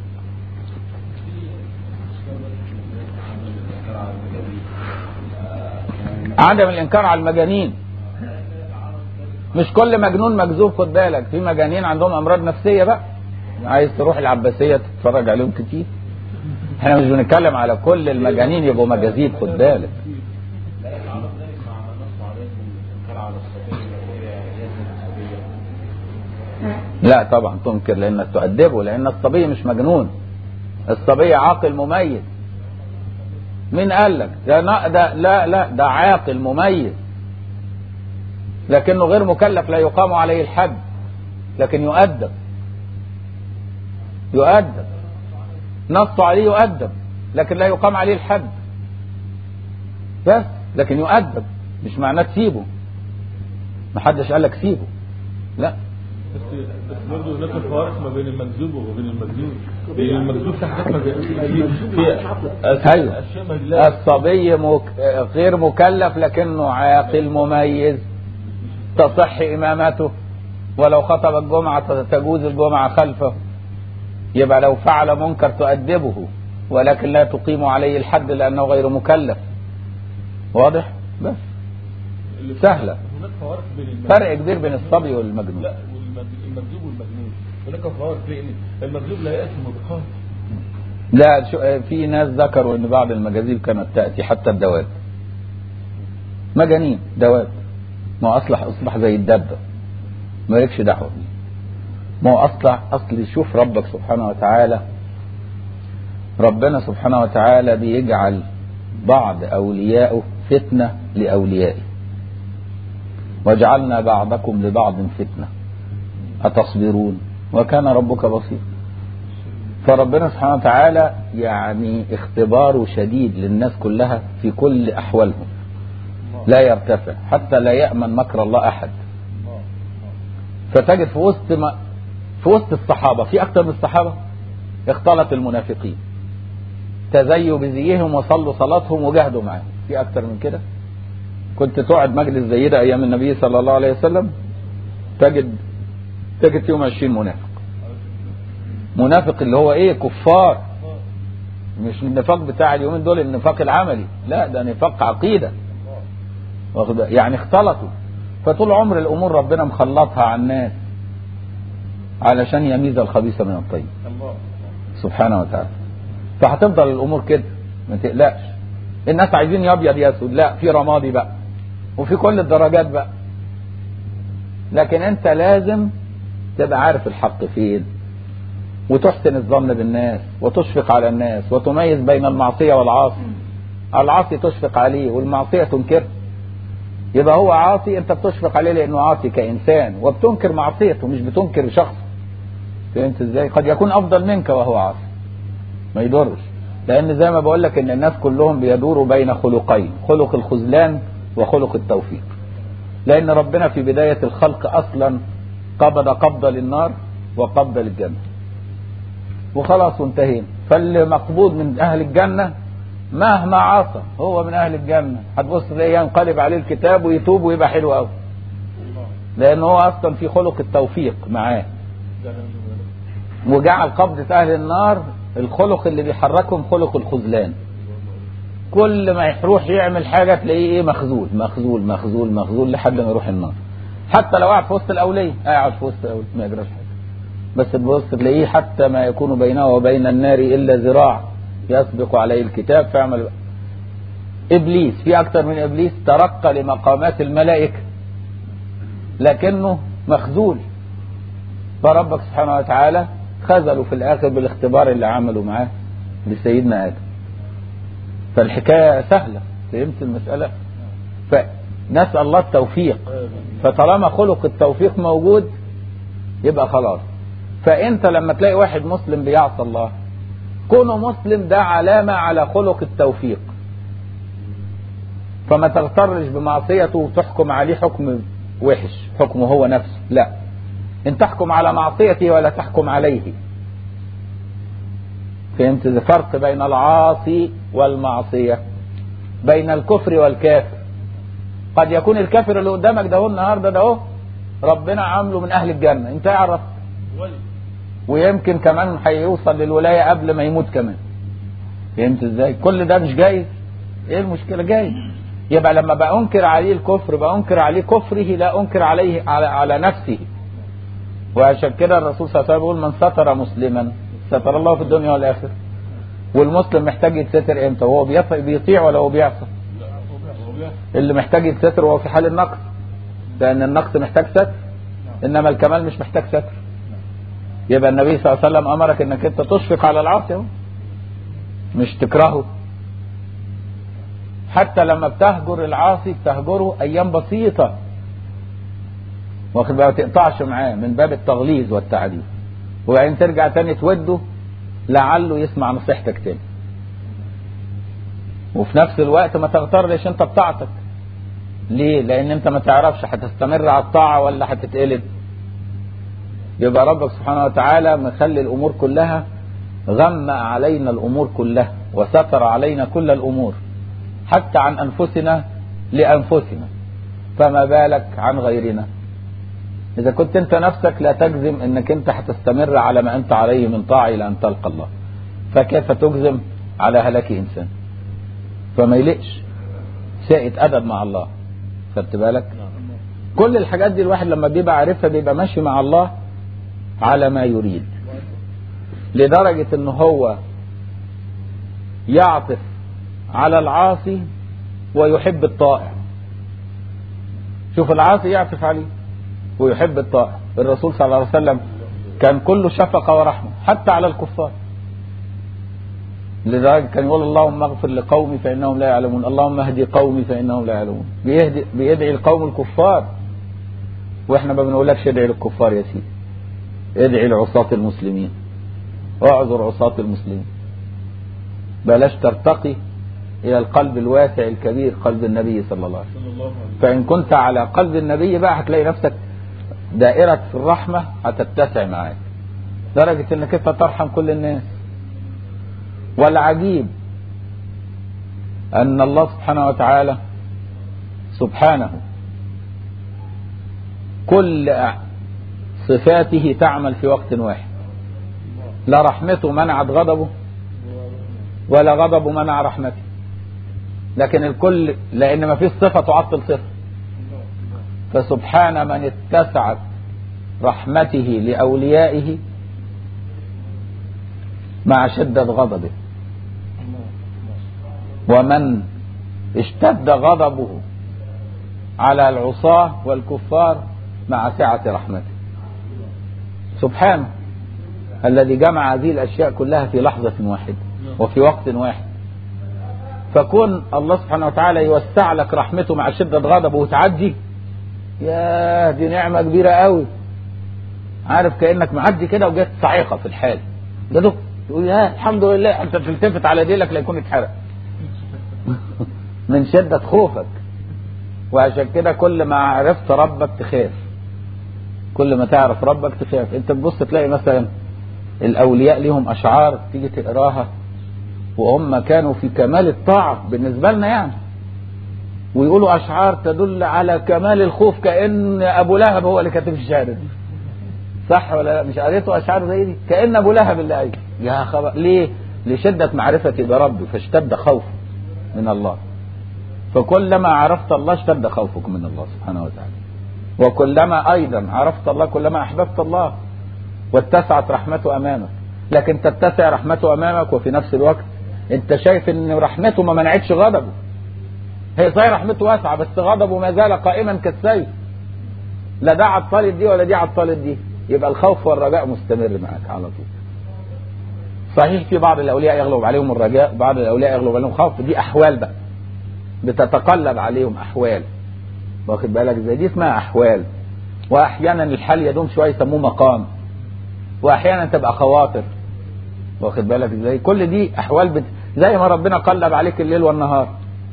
عدم الإنكار على المجانين مش كل مجنون مجذوب خد بالك في مجانين عندهم أمراض نفسية بقى عايز تروح العباسية تتفرج عليهم كتير احنا مش بنتكلم على كل المجانين يبقوا مجازيب خد بالك لا طبعا تنكر لانك تؤدبه لان الصبي مش مجنون الصبي عاقل مميز مين قال لك ده, ده لا لا ده عاقل مميز لكنه غير مكلف لا يقام عليه الحد لكن يؤدب يؤدب نص عليه يؤدب لكن لا يقام عليه الحد بس لكن يؤدب مش معناه تسيبه محدش قال لك سيبه لا بس بس برضه هناك الفوارق ما بين المكذوب وما بين المجنون بين المكذوب في حاجات ما في في ايوه اشياء ما لا الصبي مك... غير مكلف لكنه عاقل مميز تصح امامته ولو خطب الجمعة تجوز الجمعة خلفه يبقى لو فعل منكر تؤدبه ولكن لا تقيم عليه الحد لأنه غير مكلف واضح بس سهلة هناك فوارق بين المجنون فرق كبير بين الصبي والمجنون لا والمكذوب والمجنون هناك فوارق لان المكذوب لا يأتي مبقات لا شو- في ناس ذكروا ان بعض المجاذيب كانت تأتي حتى الدواب مجانين دواب ما هو اصلح اصبح زي الدبة ما لكش دعوة بيه ما هو اصلح اصل شوف ربك سبحانه وتعالى ربنا سبحانه وتعالى بيجعل بعض اوليائه فتنة لاوليائه وجعلنا بعضكم لبعض فتنة أتصبرون وكان ربك بصيرا فربنا سبحانه وتعالى يعني اختباره شديد للناس كلها في كل أحوالهم لا يرتفع حتى لا يأمن مكر الله أحد فتجد في وسط ما في وسط الصحابة في أكثر من الصحابة اختلط المنافقين تزيوا بزيهم وصلوا صلاتهم وجاهدوا معاه في أكثر من كده كنت تقعد مجلس زي ده أيام النبي صلى الله عليه وسلم تجد تجد فيهم 20 منافق منافق اللي هو ايه كفار مش النفاق بتاع اليومين دول النفاق العملي لا ده نفاق عقيدة واخد بالك؟ يعني اختلطوا فطول عمر الامور ربنا مخلطها على الناس علشان يميز الخبيث من الطيب الله سبحانه وتعالى فهتفضل الامور كده ما تقلقش الناس عايزين يا ابيض يا اسود لا في رمادي بقى وفي كل الدرجات بقى لكن انت لازم تبقى عارف الحق فين وتحسن الظن بالناس وتشفق على الناس وتميز بين المعصية والعاصي العاصي تشفق عليه والمعصية تنكره يبقى هو عاصي انت بتشفق عليه لانه عاصي كانسان وبتنكر معصيته مش بتنكر شخصه فهمت ازاي قد يكون افضل منك وهو عاصي ما يضرش لان زي ما بقول لك ان الناس كلهم بيدوروا بين خلقين خلق الخذلان وخلق التوفيق لان ربنا في بداية الخلق اصلا قبض قبضة للنار وقبضة للجنة وخلاص وانتهينا فاللي مقبوض من اهل الجنة مهما عصى هو من اهل الجنة هتبص تلاقيه ينقلب عليه الكتاب ويتوب ويبقى حلو قوي لان هو اصلا في خلق التوفيق معاه وجعل قبضة اهل النار الخلق اللي بيحركهم خلق الخذلان كل ما يروح يعمل حاجة تلاقيه ايه مخذول مخذول مخذول مخذول لحد ما يروح النار حتى لو قاعد في وسط الاولية قاعد في وسط الاولية ما يجراش حاجة بس تبص تلاقيه حتى ما يكون بينه وبين النار الا ذراع يسبق عليه الكتاب فيعمل ابليس في اكتر من ابليس ترقى لمقامات الملائكة لكنه مخذول فربك سبحانه وتعالى خذلوا في الاخر بالاختبار اللي عملوا معاه لسيدنا ادم فالحكاية سهلة فهمت المسألة فنسأل الله التوفيق فطالما خلق التوفيق موجود يبقى خلاص فانت لما تلاقي واحد مسلم بيعصى الله كونه مسلم ده علامة على خلق التوفيق فما تغترش بمعصيته وتحكم عليه حكم وحش حكمه هو نفسه لا ان تحكم على معصيته ولا تحكم عليه فهمت الفرق بين العاصي والمعصية بين الكفر والكافر قد يكون الكافر اللي قدامك ده هو النهارده ده هو ربنا عامله من اهل الجنة انت اعرف ولي ويمكن كمان هيوصل للولاية قبل ما يموت كمان فهمت ازاي كل ده مش جايز ايه المشكلة جايز يبقى لما بأنكر عليه الكفر بأنكر عليه كفره لا أنكر عليه على, على نفسه وعشان كده الرسول صلى الله عليه وسلم يقول من ستر مسلما ستر الله في الدنيا والآخرة والمسلم محتاج يتستر امتى وهو بيطيع, بيطيع ولا هو بيعصى لا هو بيحصل اللي محتاج يتستر وهو في حال النقص لأن النقص محتاج ستر إنما الكمال مش محتاج ستر يبقى النبي صلى الله عليه وسلم أمرك إنك أنت تشفق على العاصي اهو مش تكرهه حتى لما بتهجر العاصي بتهجره أيام بسيطة واخد بقى ما تقطعش معاه من باب التغليظ والتعديل وبعدين ترجع تاني توده لعله يسمع نصيحتك تاني وفي نفس الوقت ما تغترش انت بطاعتك ليه لان انت ما تعرفش هتستمر على الطاعة ولا هتتقلب يبقى ربك سبحانه وتعالى مخلي الامور كلها غم علينا الامور كلها وستر علينا كل الامور حتى عن انفسنا لانفسنا فما بالك عن غيرنا اذا كنت انت نفسك لا تجزم انك انت هتستمر على ما انت عليه من طاعة الى ان تلقى الله فكيف تجزم على هلاك انسان فما يلقش سائد ادب مع الله خدت بالك كل الحاجات دي الواحد لما بيبقى عارفها بيبقى ماشي مع الله على ما يريد لدرجة ان هو يعطف على العاصي ويحب الطائع شوف العاصي يعطف عليه ويحب الطائع الرسول صلى الله عليه وسلم كان كله شفقة ورحمة حتى على الكفار لذلك كان يقول اللهم اغفر لقومي فإنهم لا يعلمون اللهم اهدي قومي فإنهم لا يعلمون بيهدي بيدعي القوم الكفار واحنا ما بنقولكش ادعي للكفار يا سيدي ادعي لعصاة المسلمين اعذر عصاة المسلمين بلاش ترتقي إلى القلب الواسع الكبير قلب النبي صلى الله عليه وسلم صلى الله عليه وسلم فإن كنت على قلب النبي بقى هتلاقي نفسك دائرة في الرحمة هتتسع معاك درجة انك انت ترحم كل الناس والعجيب ان الله سبحانه وتعالى سبحانه كل صفاته تعمل في وقت واحد لا رحمته منعت غضبه ولا غضبه منع رحمته لكن الكل لان ما فيش صفه تعطل صفه فسبحان من اتسعت رحمته لاوليائه مع شده غضبه ومن اشتد غضبه على العصاه والكفار مع سعه رحمته سبحانه الذي جمع هذه الاشياء كلها في لحظه واحده وفي وقت واحد فكون الله سبحانه وتعالى يوسع لك رحمته مع شدة غضبه وتعدي يا دي نعمة كبيرة قوي عارف كأنك معدي كده وجت صعيقة في الحال ده دك تقول يا الحمد لله انت تلتفت على ديلك لا يكون اتحرق من شدة خوفك وعشان كده كل ما عرفت ربك تخاف كل ما تعرف ربك تخاف انت تبص تلاقي مثلا الاولياء ليهم اشعار تيجي تقراها وهم كانوا في كمال الطاعة بالنسبة لنا يعني ويقولوا أشعار تدل على كمال الخوف كأن أبو لهب هو اللي كاتب الشهادة دي صح ولا لا مش قريتوا أشعار زي دي كأن أبو لهب اللي قايل يا خبر ليه لشدة معرفتي بربي فاشتد خوفي من الله فكلما عرفت الله اشتد خوفك من الله سبحانه وتعالى وكلما أيضا عرفت الله كلما أحببت الله واتسعت رحمته أمامك لكن تتسع رحمته أمامك وفي نفس الوقت انت شايف ان رحمته ما منعتش غضبه هي صحيح رحمته واسعه بس غضبه ما زال قائما كالسيف لا ده عطلت دي ولا دي عطلت دي يبقى الخوف والرجاء مستمر معك على طول صحيح في بعض الاولياء يغلب عليهم الرجاء بعض الاولياء يغلب عليهم الخوف دي احوال بقى بتتقلب عليهم احوال واخد بالك زي دي اسمها احوال واحيانا الحال يدوم شويه يسموه مقام واحيانا تبقى خواطر واخد بالك ازاي كل دي احوال بت... زي ما ربنا قلب عليك الليل والنهار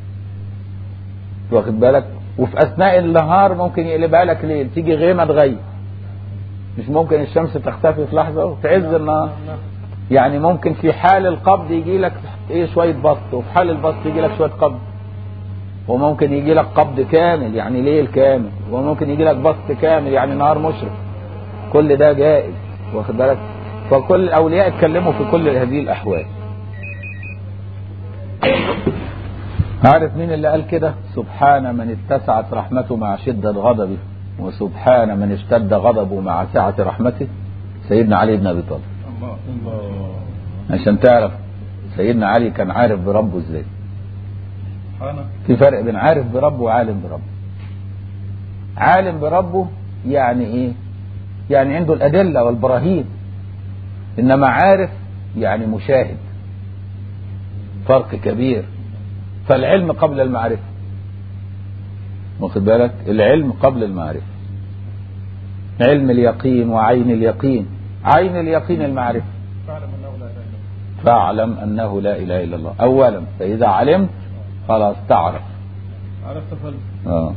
واخد بالك وفي اثناء النهار ممكن يقلبها لك ليل تيجي غيمه تغيب مش ممكن الشمس تختفي في لحظه في عز النهار يعني ممكن في حال القبض يجي لك ايه شويه بسط وفي حال البسط يجي لك شويه قبض وممكن يجي لك قبض كامل يعني ليل كامل وممكن يجي لك بسط كامل يعني نهار مشرق كل ده جائز واخد بالك فكل الاولياء اتكلموا في كل هذه الاحوال عارف مين اللي قال كده سبحان من اتسعت رحمته مع شدة غضبه وسبحان من اشتد غضبه مع سعة رحمته سيدنا علي بن ابي طالب الله الله عشان تعرف سيدنا علي كان عارف بربه ازاي سبحانه في فرق بين عارف بربه وعالم بربه عالم بربه يعني ايه يعني عنده الادله والبراهين انما عارف يعني مشاهد فرق كبير فالعلم قبل المعرفه واخد بالك العلم قبل المعرفه علم اليقين وعين اليقين عين اليقين المعرفه فاعلم انه لا اله الا فاعلم انه لا اله الا الله اولا فاذا علمت خلاص تعرف عرفت فل آه.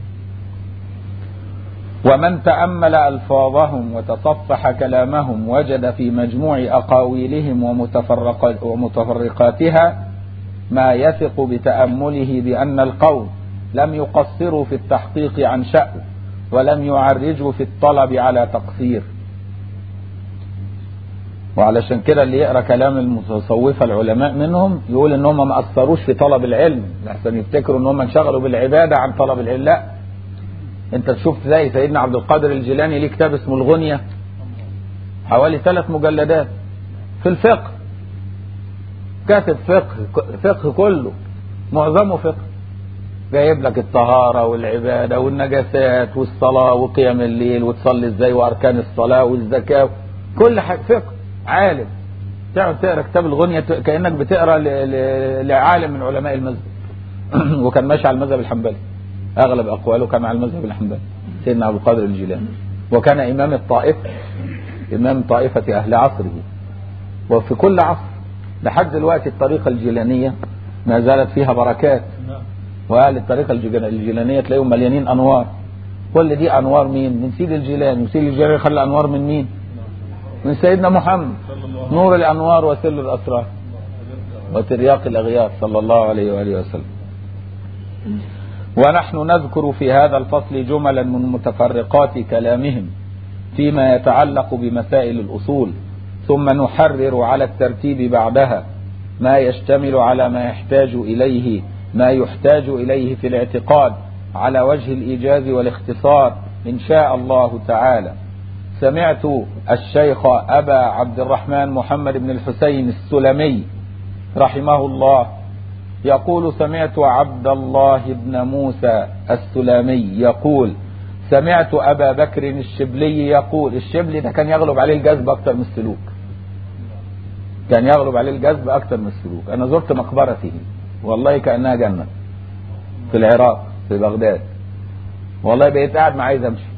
ومن تأمل ألفاظهم وتصفح كلامهم وجد في مجموع أقاويلهم ومتفرق ومتفرقاتها ما يثق بتأمله بأن القوم لم يقصروا في التحقيق عن شأن ولم يعرجوا في الطلب على تقصير وعلشان كده اللي يقرا كلام المتصوفه العلماء منهم يقول ان هم ما قصروش في طلب العلم لحسن يفتكروا ان هم انشغلوا بالعباده عن طلب العلم لا انت تشوف زي سيدنا عبد القادر الجيلاني ليه كتاب اسمه الغنيه حوالي ثلاث مجلدات في الفقه كاتب فقه فقه كله معظمه فقه جايب لك الطهارة والعبادة والنجاسات والصلاة وقيام الليل وتصلي ازاي وأركان الصلاة والزكاة كل حاجة فقه عالم تقعد تقرا كتاب الغنية كأنك بتقرا ل- ل- لعالم من علماء المذهب وكان ماشي على المذهب الحنبلي أغلب أقواله كان على المذهب الحنبلي سيدنا أبو القادر الجيلاني وكان إمام الطائفة إمام طائفة أهل عصره وفي كل عصر لحد دلوقتي الطريقة الجيلانية ما زالت فيها بركات نعم واهل الطريقه الجيلان- الجيلانيه تلاقيهم مليانين انوار كل دي انوار مين من سيد الجيلاني وسيد الجيلاني خلى انوار من مين من سيدنا محمد صلى الله عليه نور الانوار وسر الاسرار وترياق الاغيار صلى الله عليه واله وسلم ونحن نذكر في هذا الفصل جملا من متفرقات كلامهم فيما يتعلق بمسائل الاصول ثم نحرر على الترتيب بعدها ما يشتمل على ما يحتاج اليه ما يحتاج اليه في الاعتقاد على وجه الايجاز والاختصار ان شاء الله تعالى سمعت الشيخ ابا عبد الرحمن محمد بن الحسين السلمي رحمه الله يقول سمعت عبد الله بن موسى السلامي يقول سمعت أبا بكر الشبلي يقول الشبلي ده كان يغلب عليه الجذب أكتر من السلوك كان يغلب عليه الجذب أكتر من السلوك أنا زرت مقبرته والله كأنها جنة في العراق في بغداد والله بقيت قاعد ما عايز أمشي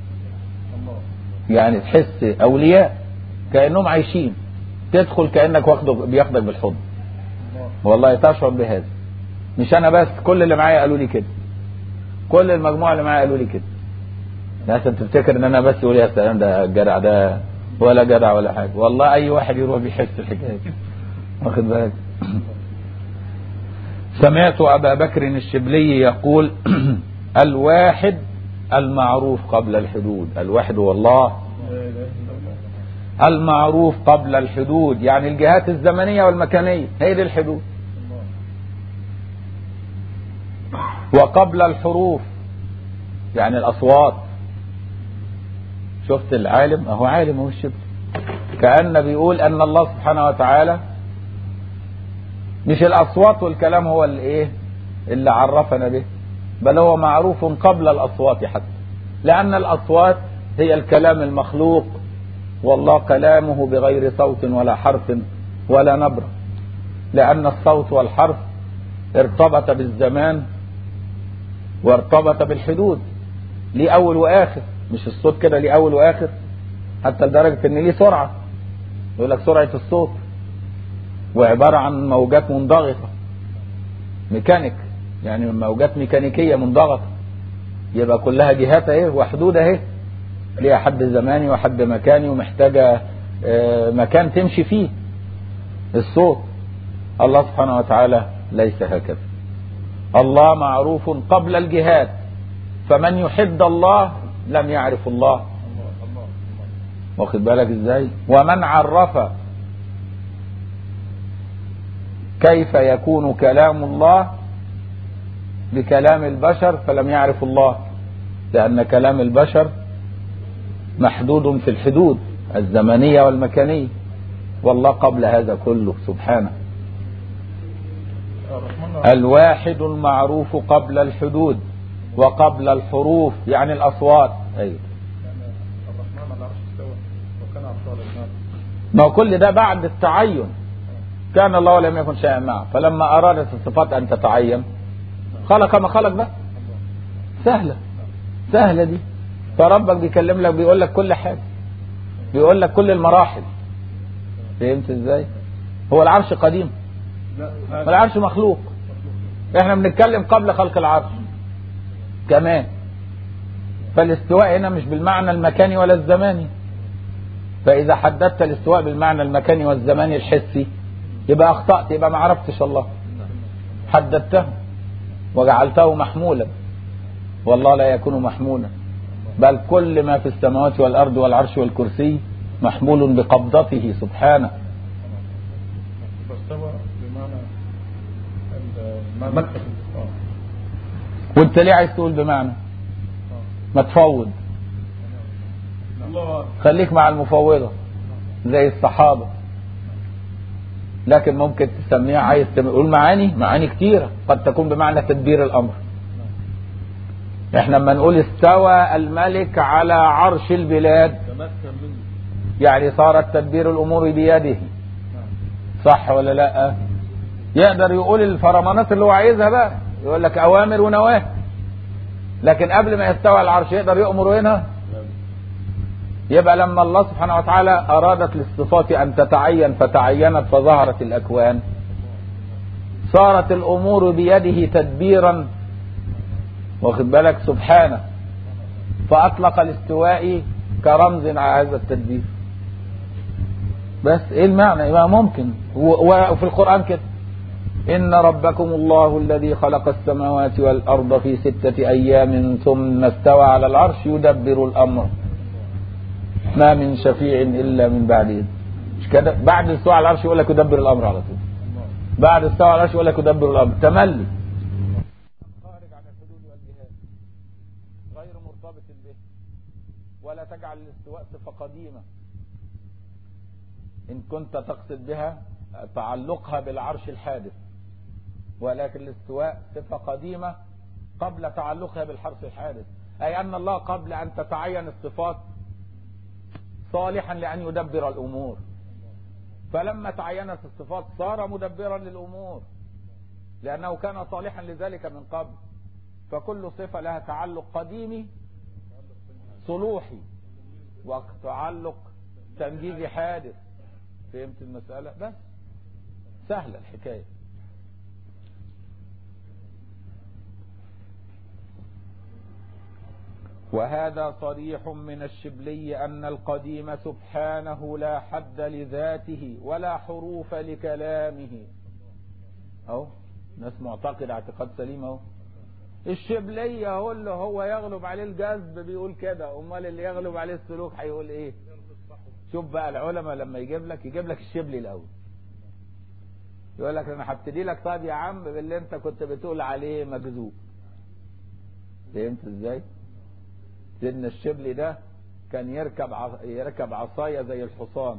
يعني تحس أولياء كأنهم عايشين تدخل كأنك واخده بياخدك بالحضن والله تشعر بهذا مش انا بس كل اللي معايا قالوا لي كده كل المجموعه اللي معايا قالوا لي كده الناس تفتكر ان انا بس يقول يا سلام ده الجدع ده ولا جدع ولا حاجه والله اي واحد يروح بيحس الحكايه دي واخد بالك سمعت ابا بكر الشبلي يقول الواحد المعروف قبل الحدود الواحد هو الله لا اله الا الله المعروف قبل الحدود يعني الجهات الزمنيه والمكانيه هي دي الحدود وقبل الحروف يعني الأصوات شفت العالم أهو عالم هو الشبل كأن بيقول أن الله سبحانه وتعالى مش الأصوات والكلام هو اللي إيه اللي عرفنا به بل هو معروف قبل الأصوات حتى لأن الأصوات هي الكلام المخلوق والله كلامه بغير صوت ولا حرف ولا نبرة لأن الصوت والحرف ارتبط بالزمان وارتبط بالحدود ليه أول وآخر مش الصوت كده ليه أول وآخر حتى لدرجة إن ليه سرعة يقول لك سرعة الصوت وعبارة عن موجات منضغطة ميكانيك يعني موجات ميكانيكية منضغطة يبقى كلها جهات اهي وحدود اهي ليها حد زماني وحد مكاني ومحتاجة آه، مكان تمشي فيه الصوت الله سبحانه وتعالى ليس هكذا الله معروف قبل الجهاد فمن يحد الله لم يعرف الله الله الله واخد بالك ازاي ومن عرف كيف يكون كلام الله بكلام البشر فلم يعرف الله لأن كلام البشر محدود في الحدود الزمنية والمكانية والله قبل هذا كله سبحانه الرحمن الواحد المعروف قبل الحدود وقبل الحروف يعني الأصوات أيوه كان الرحمن على العرش استوى وكان عطار النار ما هو كل ده بعد التعين كان الله ولم يكن شيئا معه فلما أرادت الصفات أن تتعين خلق ما خلق بقى سهلة سهلة دي فربك بيكلم لك بيقول لك كل حاجة بيقول لك كل المراحل فهمت ازاي هو العرش قديم لا ما العرش مخلوق احنا بنتكلم قبل خلق العرش كمان فالاستواء هنا مش بالمعنى المكاني ولا الزماني فإذا حددت الاستواء بالمعنى المكاني والزماني الحسي يبقى أخطأت يبقى ما عرفتش الله حددته وجعلته محمولا والله لا يكون محمولا بل كل ما في السماوات والأرض والعرش والكرسي محمول بقبضته سبحانه فاستوى بمعنى المعنى آه. وانت ليه عايز تقول بمعنى ما تفوض الله خليك مع المفوضة زي الصحابة لكن ممكن تسميها عايز تقول معاني معاني كتيرة قد تكون بمعنى تدبير الأمر احنا لما نقول استوى الملك على عرش البلاد تمكن منه يعني صارت تدبير الأمور بيده صح ولا لا يقدر يقول الفرمانات اللي هو عايزها بقى يقول لك أوامر ونواهي لكن قبل ما يستوى على العرش يقدر يأمر هنا يبقى لما الله سبحانه وتعالى أرادت للصفات أن تتعين فتعينت فظهرت الأكوان صارت الأمور بيده تدبيرا واخد بالك سبحانه فأطلق الاستواء كرمز على هذا التدبير بس ايه المعنى يبقى ممكن و- وفي القرآن كده إن ربكم الله الذي خلق السماوات والأرض في ستة أيام ثم استوى على العرش يدبر الأمر ما من شفيع إلا من بعد إذن. مش كده بعد استوى على العرش يقول لك يدبر الأمر على طول بعد استوى على العرش يقول لك يدبر الأمر تملي خارج عن الحدود والجهاد غير مرتبط به ولا تجعل الاستواء صفة قديمة إن كنت تقصد بها تعلقها بالعرش الحادث ولكن الاستواء صفة قديمة قبل تعلقها بالحرف الحادث أي أن الله قبل أن تتعين الصفات صالحا لأن يدبر الأمور فلما تعينت الصفات صار مدبرا للأمور لأنه كان صالحا لذلك من قبل فكل صفة لها تعلق قديمي صلوحي وتعلق تنجيزي حادث فهمت المسألة بس سهلة الحكاية وهذا صريح من الشبلي أن القديم سبحانه لا حد لذاته ولا حروف لكلامه أو ناس معتقدة اعتقاد سليم أهو الشبلية هو اللي هو يغلب عليه الجذب بيقول كده امال اللي يغلب عليه السلوك هيقول ايه شوف بقى العلماء لما يجيب لك يجيب لك الشبلي الاول يقول لك انا هبتدي لك طيب يا عم باللي انت كنت بتقول عليه مكذوب فهمت ازاي سيدنا الشبلي ده كان يركب ع... يركب عصايه زي الحصان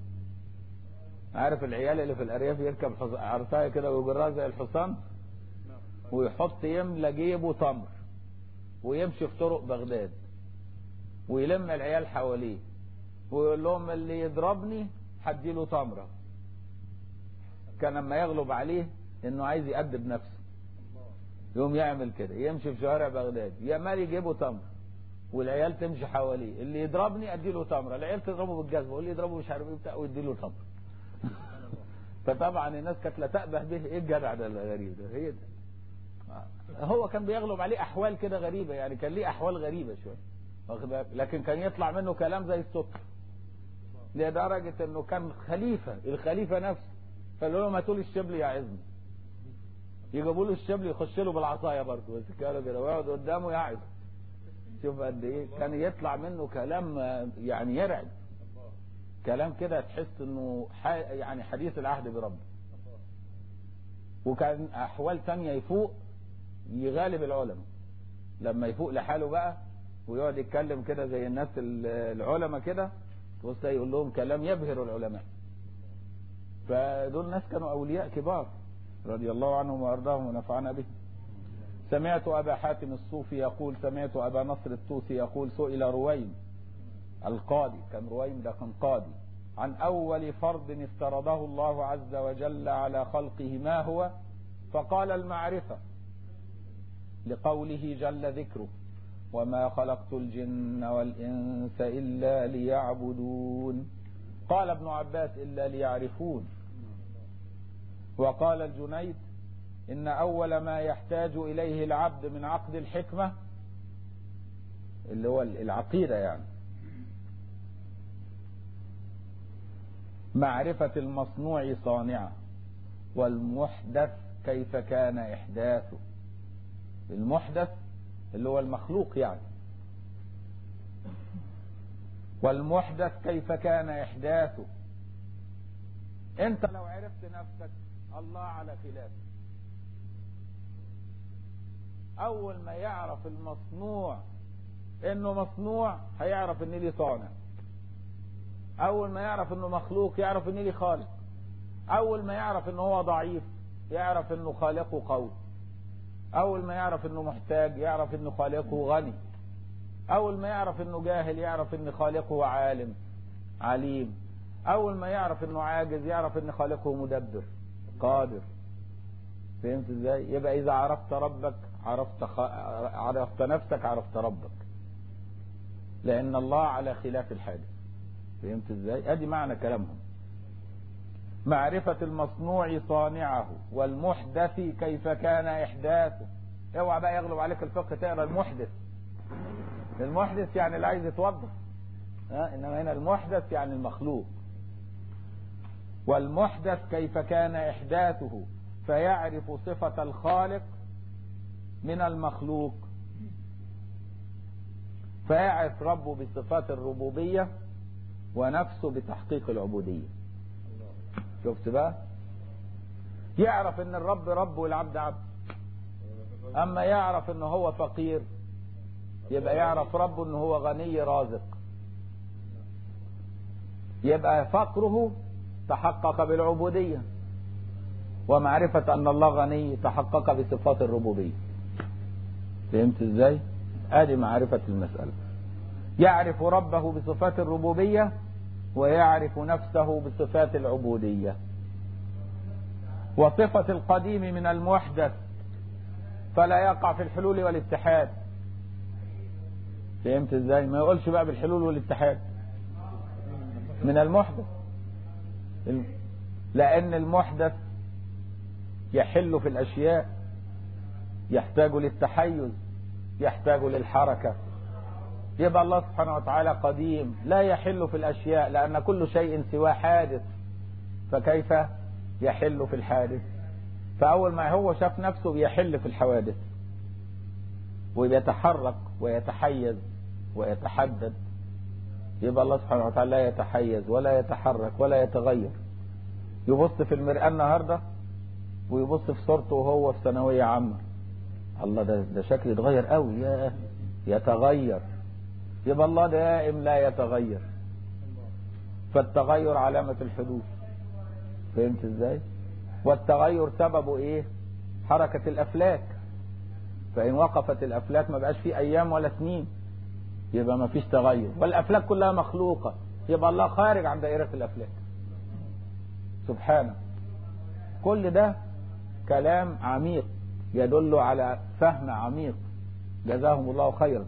عارف العيال اللي في الارياف يركب حص... عصايه كده ويجرها زي الحصان ويحط يملى جيبه تمر ويمشي في طرق بغداد ويلم العيال حواليه ويقول لهم اللي يضربني هديله تمره كان لما يغلب عليه انه عايز يأدب نفسه يقوم يعمل كده يمشي في شوارع بغداد يمال يجيبه تمر والعيال تمشي حواليه اللي يضربني اديله تمره العيال تضربه بالجزمه واللي يضربه مش عارف ايه بتاع ويديله تمر فطبعا الناس كانت لا تأبه به ايه الجدع ده الغريب ده هي ده هو كان بيغلب عليه احوال كده غريبه يعني كان ليه احوال غريبه شويه واخد بالك؟ لكن كان يطلع منه كلام زي السكر لدرجه انه كان خليفه الخليفه نفسه فقالوا له ما تقول الشبل يعظني يجيبوا له الشبل يخش له بالعصايه برضه بس كده كده ويقعد قدامه يعظ شوف قد ايه كان يطلع منه كلام يعني يرعب كلام كده تحس انه ح- يعني حديث العهد بربه وكان احوال تانية يفوق يغالب العلماء لما يفوق لحاله بقى ويقعد يتكلم كده زي الناس ال- العلماء كده تبص يقول لهم كلام يبهر العلماء فدول ناس كانوا اولياء كبار رضي الله عنهم وارضاهم ونفعنا بهم سمعت ابا حاتم الصوفي يقول سمعت ابا نصر الطوسي يقول سئل رويم القاضي كان رويم ده كان قاضي عن أول فرض افترضه الله عز وجل على خلقه ما هو فقال المعرفة لقوله جل ذكره وما خلقت الجن والإنس إلا ليعبدون قال ابن عباس إلا ليعرفون وقال الجنيد إن أول ما يحتاج إليه العبد من عقد الحكمة اللي هو العقيدة يعني معرفة المصنوع صانعه والمحدث كيف كان إحداثه المحدث اللي هو المخلوق يعني والمحدث كيف كان إحداثه أنت لو عرفت نفسك الله على خلافه أول ما يعرف المصنوع إنه مصنوع هيعرف إن ليه صانع اول ما يعرف انه مخلوق يعرف ان ليه خالق اول ما يعرف ان هو ضعيف يعرف انه خالقه قوي اول ما يعرف انه محتاج يعرف انه خالقه غني اول ما يعرف انه جاهل يعرف ان خالقه عالم عليم اول ما يعرف انه عاجز يعرف ان خالقه مدبر قادر فهمت ازاي يبقى اذا عرفت ربك عرفت خ... عرفت نفسك عرفت ربك لان الله على خلاف الحادث فهمت ازاي ادي معنى كلامهم معرفة المصنوع صانعه والمحدث كيف كان احداثه اوعى بقى يغلب عليك الفقه تقرا المحدث المحدث يعني اللي عايز يتوضح ها انما هنا المحدث يعني المخلوق والمحدث كيف كان احداثه فيعرف صفة الخالق من المخلوق فيعرف ربه بصفات الربوبية ونفسه بتحقيق العبودية شفت بقى يعرف ان الرب رب والعبد عبد اما يعرف ان هو فقير يبقى يعرف ربه ان هو غني رازق يبقى فقره تحقق بالعبودية ومعرفة ان الله غني تحقق بصفات الربوبية فهمت ازاي ادي معرفة المسألة يعرف ربه بصفات الربوبية ويعرف نفسه بصفات العبودية وصفة القديم من المحدث فلا يقع في الحلول والاتحاد فهمت ازاي ما يقولش بقى بالحلول والاتحاد من المحدث لان المحدث يحل في الاشياء يحتاج للتحيز يحتاج للحركة يبقى الله سبحانه وتعالى قديم لا يحل في الاشياء لان كل شيء سواه حادث فكيف يحل في الحادث فاول ما هو شاف نفسه بيحل في الحوادث ويتحرك ويتحيز ويتحدد يبقى الله سبحانه وتعالى لا يتحيز ولا يتحرك ولا يتغير يبص في المرآة النهاردة ويبص في صورته وهو في ثانوية عامة الله ده ده شكل يتغير قوي يا يتغير يبقى الله دائم لا يتغير فالتغير علامة الحدوث فهمت ازاي والتغير سببه ايه حركة الافلاك فان وقفت الافلاك ما بقاش فيه ايام ولا سنين يبقى ما فيش تغير والافلاك كلها مخلوقة يبقى الله خارج عن دائرة الافلاك سبحانه كل ده كلام عميق يدل على فهم عميق جزاهم الله خيرا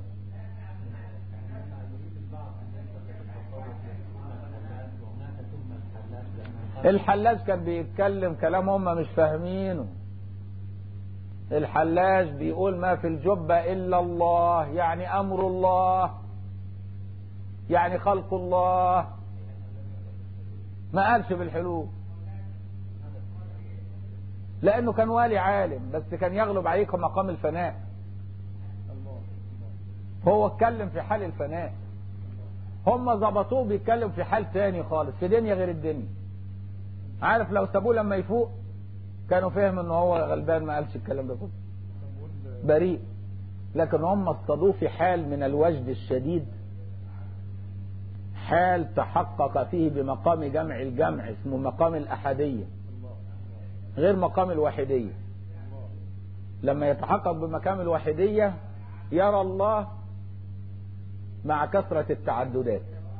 الحلاج كان بيتكلم كلام هم مش فاهمينه الحلاج بيقول ما في الجبة إلا الله يعني أمر الله يعني خلق الله ما قالش بالحلول لأنه كان والي عالم بس كان يغلب عليك مقام الفناء هو اتكلم في حال الفناء هم ظبطوه بيتكلم في حال تاني خالص في دنيا غير الدنيا عارف لو سابوه لما يفوق كانوا فهم ان هو غلبان ما قالش الكلام ده كله بريء لكن هم اصطادوه في حال من الوجد الشديد حال تحقق فيه بمقام جمع الجمع اسمه مقام الأحدية غير مقام الواحدية لما يتحقق بمقام الواحدية يرى الله مع كثرة التعددات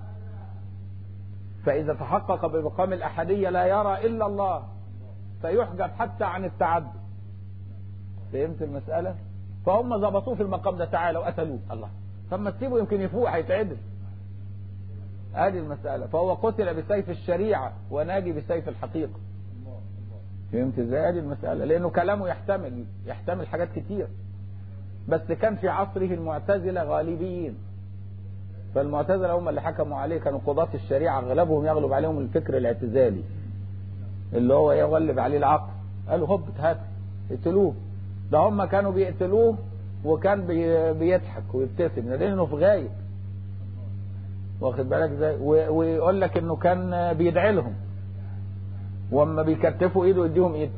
فإذا تحقق بمقام الأحدية لا يرى إلا الله فيحجب حتى عن التعدد فهمت المسألة فهم ظبطوه في المقام ده تعالى وقتلوه الله طب ما تسيبه يمكن يفوق هيتعدل هذه المسألة فهو قتل بسيف الشريعة وناجي بسيف الحقيقة فهمت ازاي هذه المسألة لأنه كلامه يحتمل يحتمل حاجات كتير بس كان في عصره المعتزلة غالبيين فالمعتزلة هم اللي حكموا عليه كانوا قضاة الشريعة أغلبهم يغلب عليهم الفكر الاعتزالي اللي هو يغلب عليه العقل قالوا هب هات اقتلوه ده هم كانوا بيقتلوه وكان بي بيضحك ويبتسم لانه في غايب واخد بالك ازاي ويقول لك انه كان بيدعي لهم واما بيكتفوا ايده يديهم ايده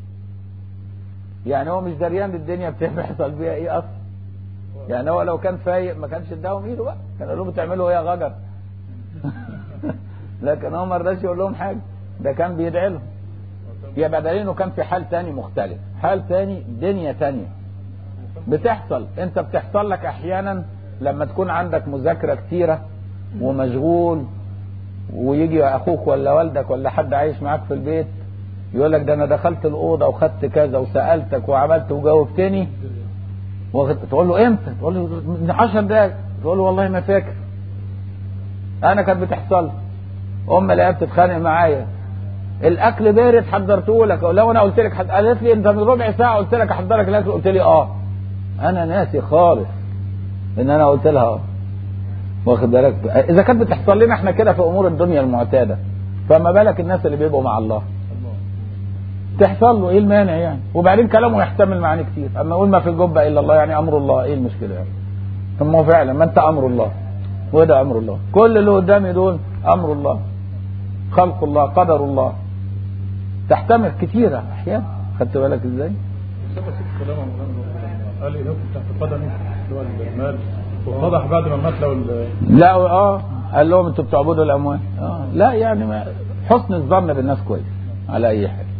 يعني هو مش دريان الدنيا بتحصل بيها ايه اصلا يعني هو لو كان فايق ما كانش اداهم ايده بقى كان قال لهم بتعملوا ايه يا غجر لكن هو ما رضاش يقول لهم حاجه ده كان بيدعي لهم يبقى دليل انه كان في حال تاني مختلف حال تاني دنيا تانية بتحصل انت بتحصل لك احيانا لما تكون عندك مذاكرة كتيرة ومشغول ويجي اخوك ولا والدك ولا حد عايش معاك في البيت يقول لك ده انا دخلت الاوضه وخدت كذا وسالتك وعملت وجاوبتني واخد- تقول له امتى؟ تقول له من 10 دقايق تقول له والله ما فاكر انا كانت بتحصل لي. ام الاقيها بتتخانق معايا الاكل بارد حضرته لك لو انا قلت لك حد... قالت لي انت من ربع ساعه قلت لك احضر لك الاكل قلت لي اه انا ناسي خالص ان انا قلت لها اه واخد بالك اذا كانت بتحصل لنا احنا كده في امور الدنيا المعتاده فما بالك الناس اللي بيبقوا مع الله تحصل له ايه المانع يعني وبعدين كلامه يحتمل معاني كتير اما اقول ما في الجبه الا الله يعني امر الله ايه المشكله يعني ثم هو فعلا ما انت امر الله وده امر الله كل اللي قدامي دول امر الله خلق الله قدر الله تحتمل كتيرة احيانا خدت بالك ازاي سبب ست كلام عن مولانا قال لي لو تحت قدمي اللي هو المال واتضح بعد ما مات لو ال- لا اه قال لهم انتوا بتعبدوا الاموال آه. لا يعني ما حسن الظن بالناس كويس على اي حال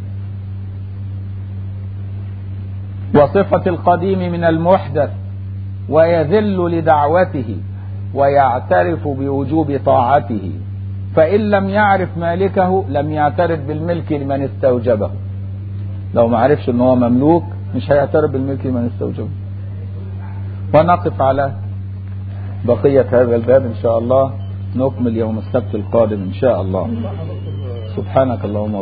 وصفة القديم من المحدث ويذل لدعوته ويعترف بوجوب طاعته فإن لم يعرف مالكه لم يعترف بالملك لمن استوجبه لو ما عرفش ان هو مملوك مش هيعترف بالملك لمن استوجبه ونقف على بقية هذا الباب إن شاء الله نكمل يوم السبت القادم إن شاء الله سبحانك اللهم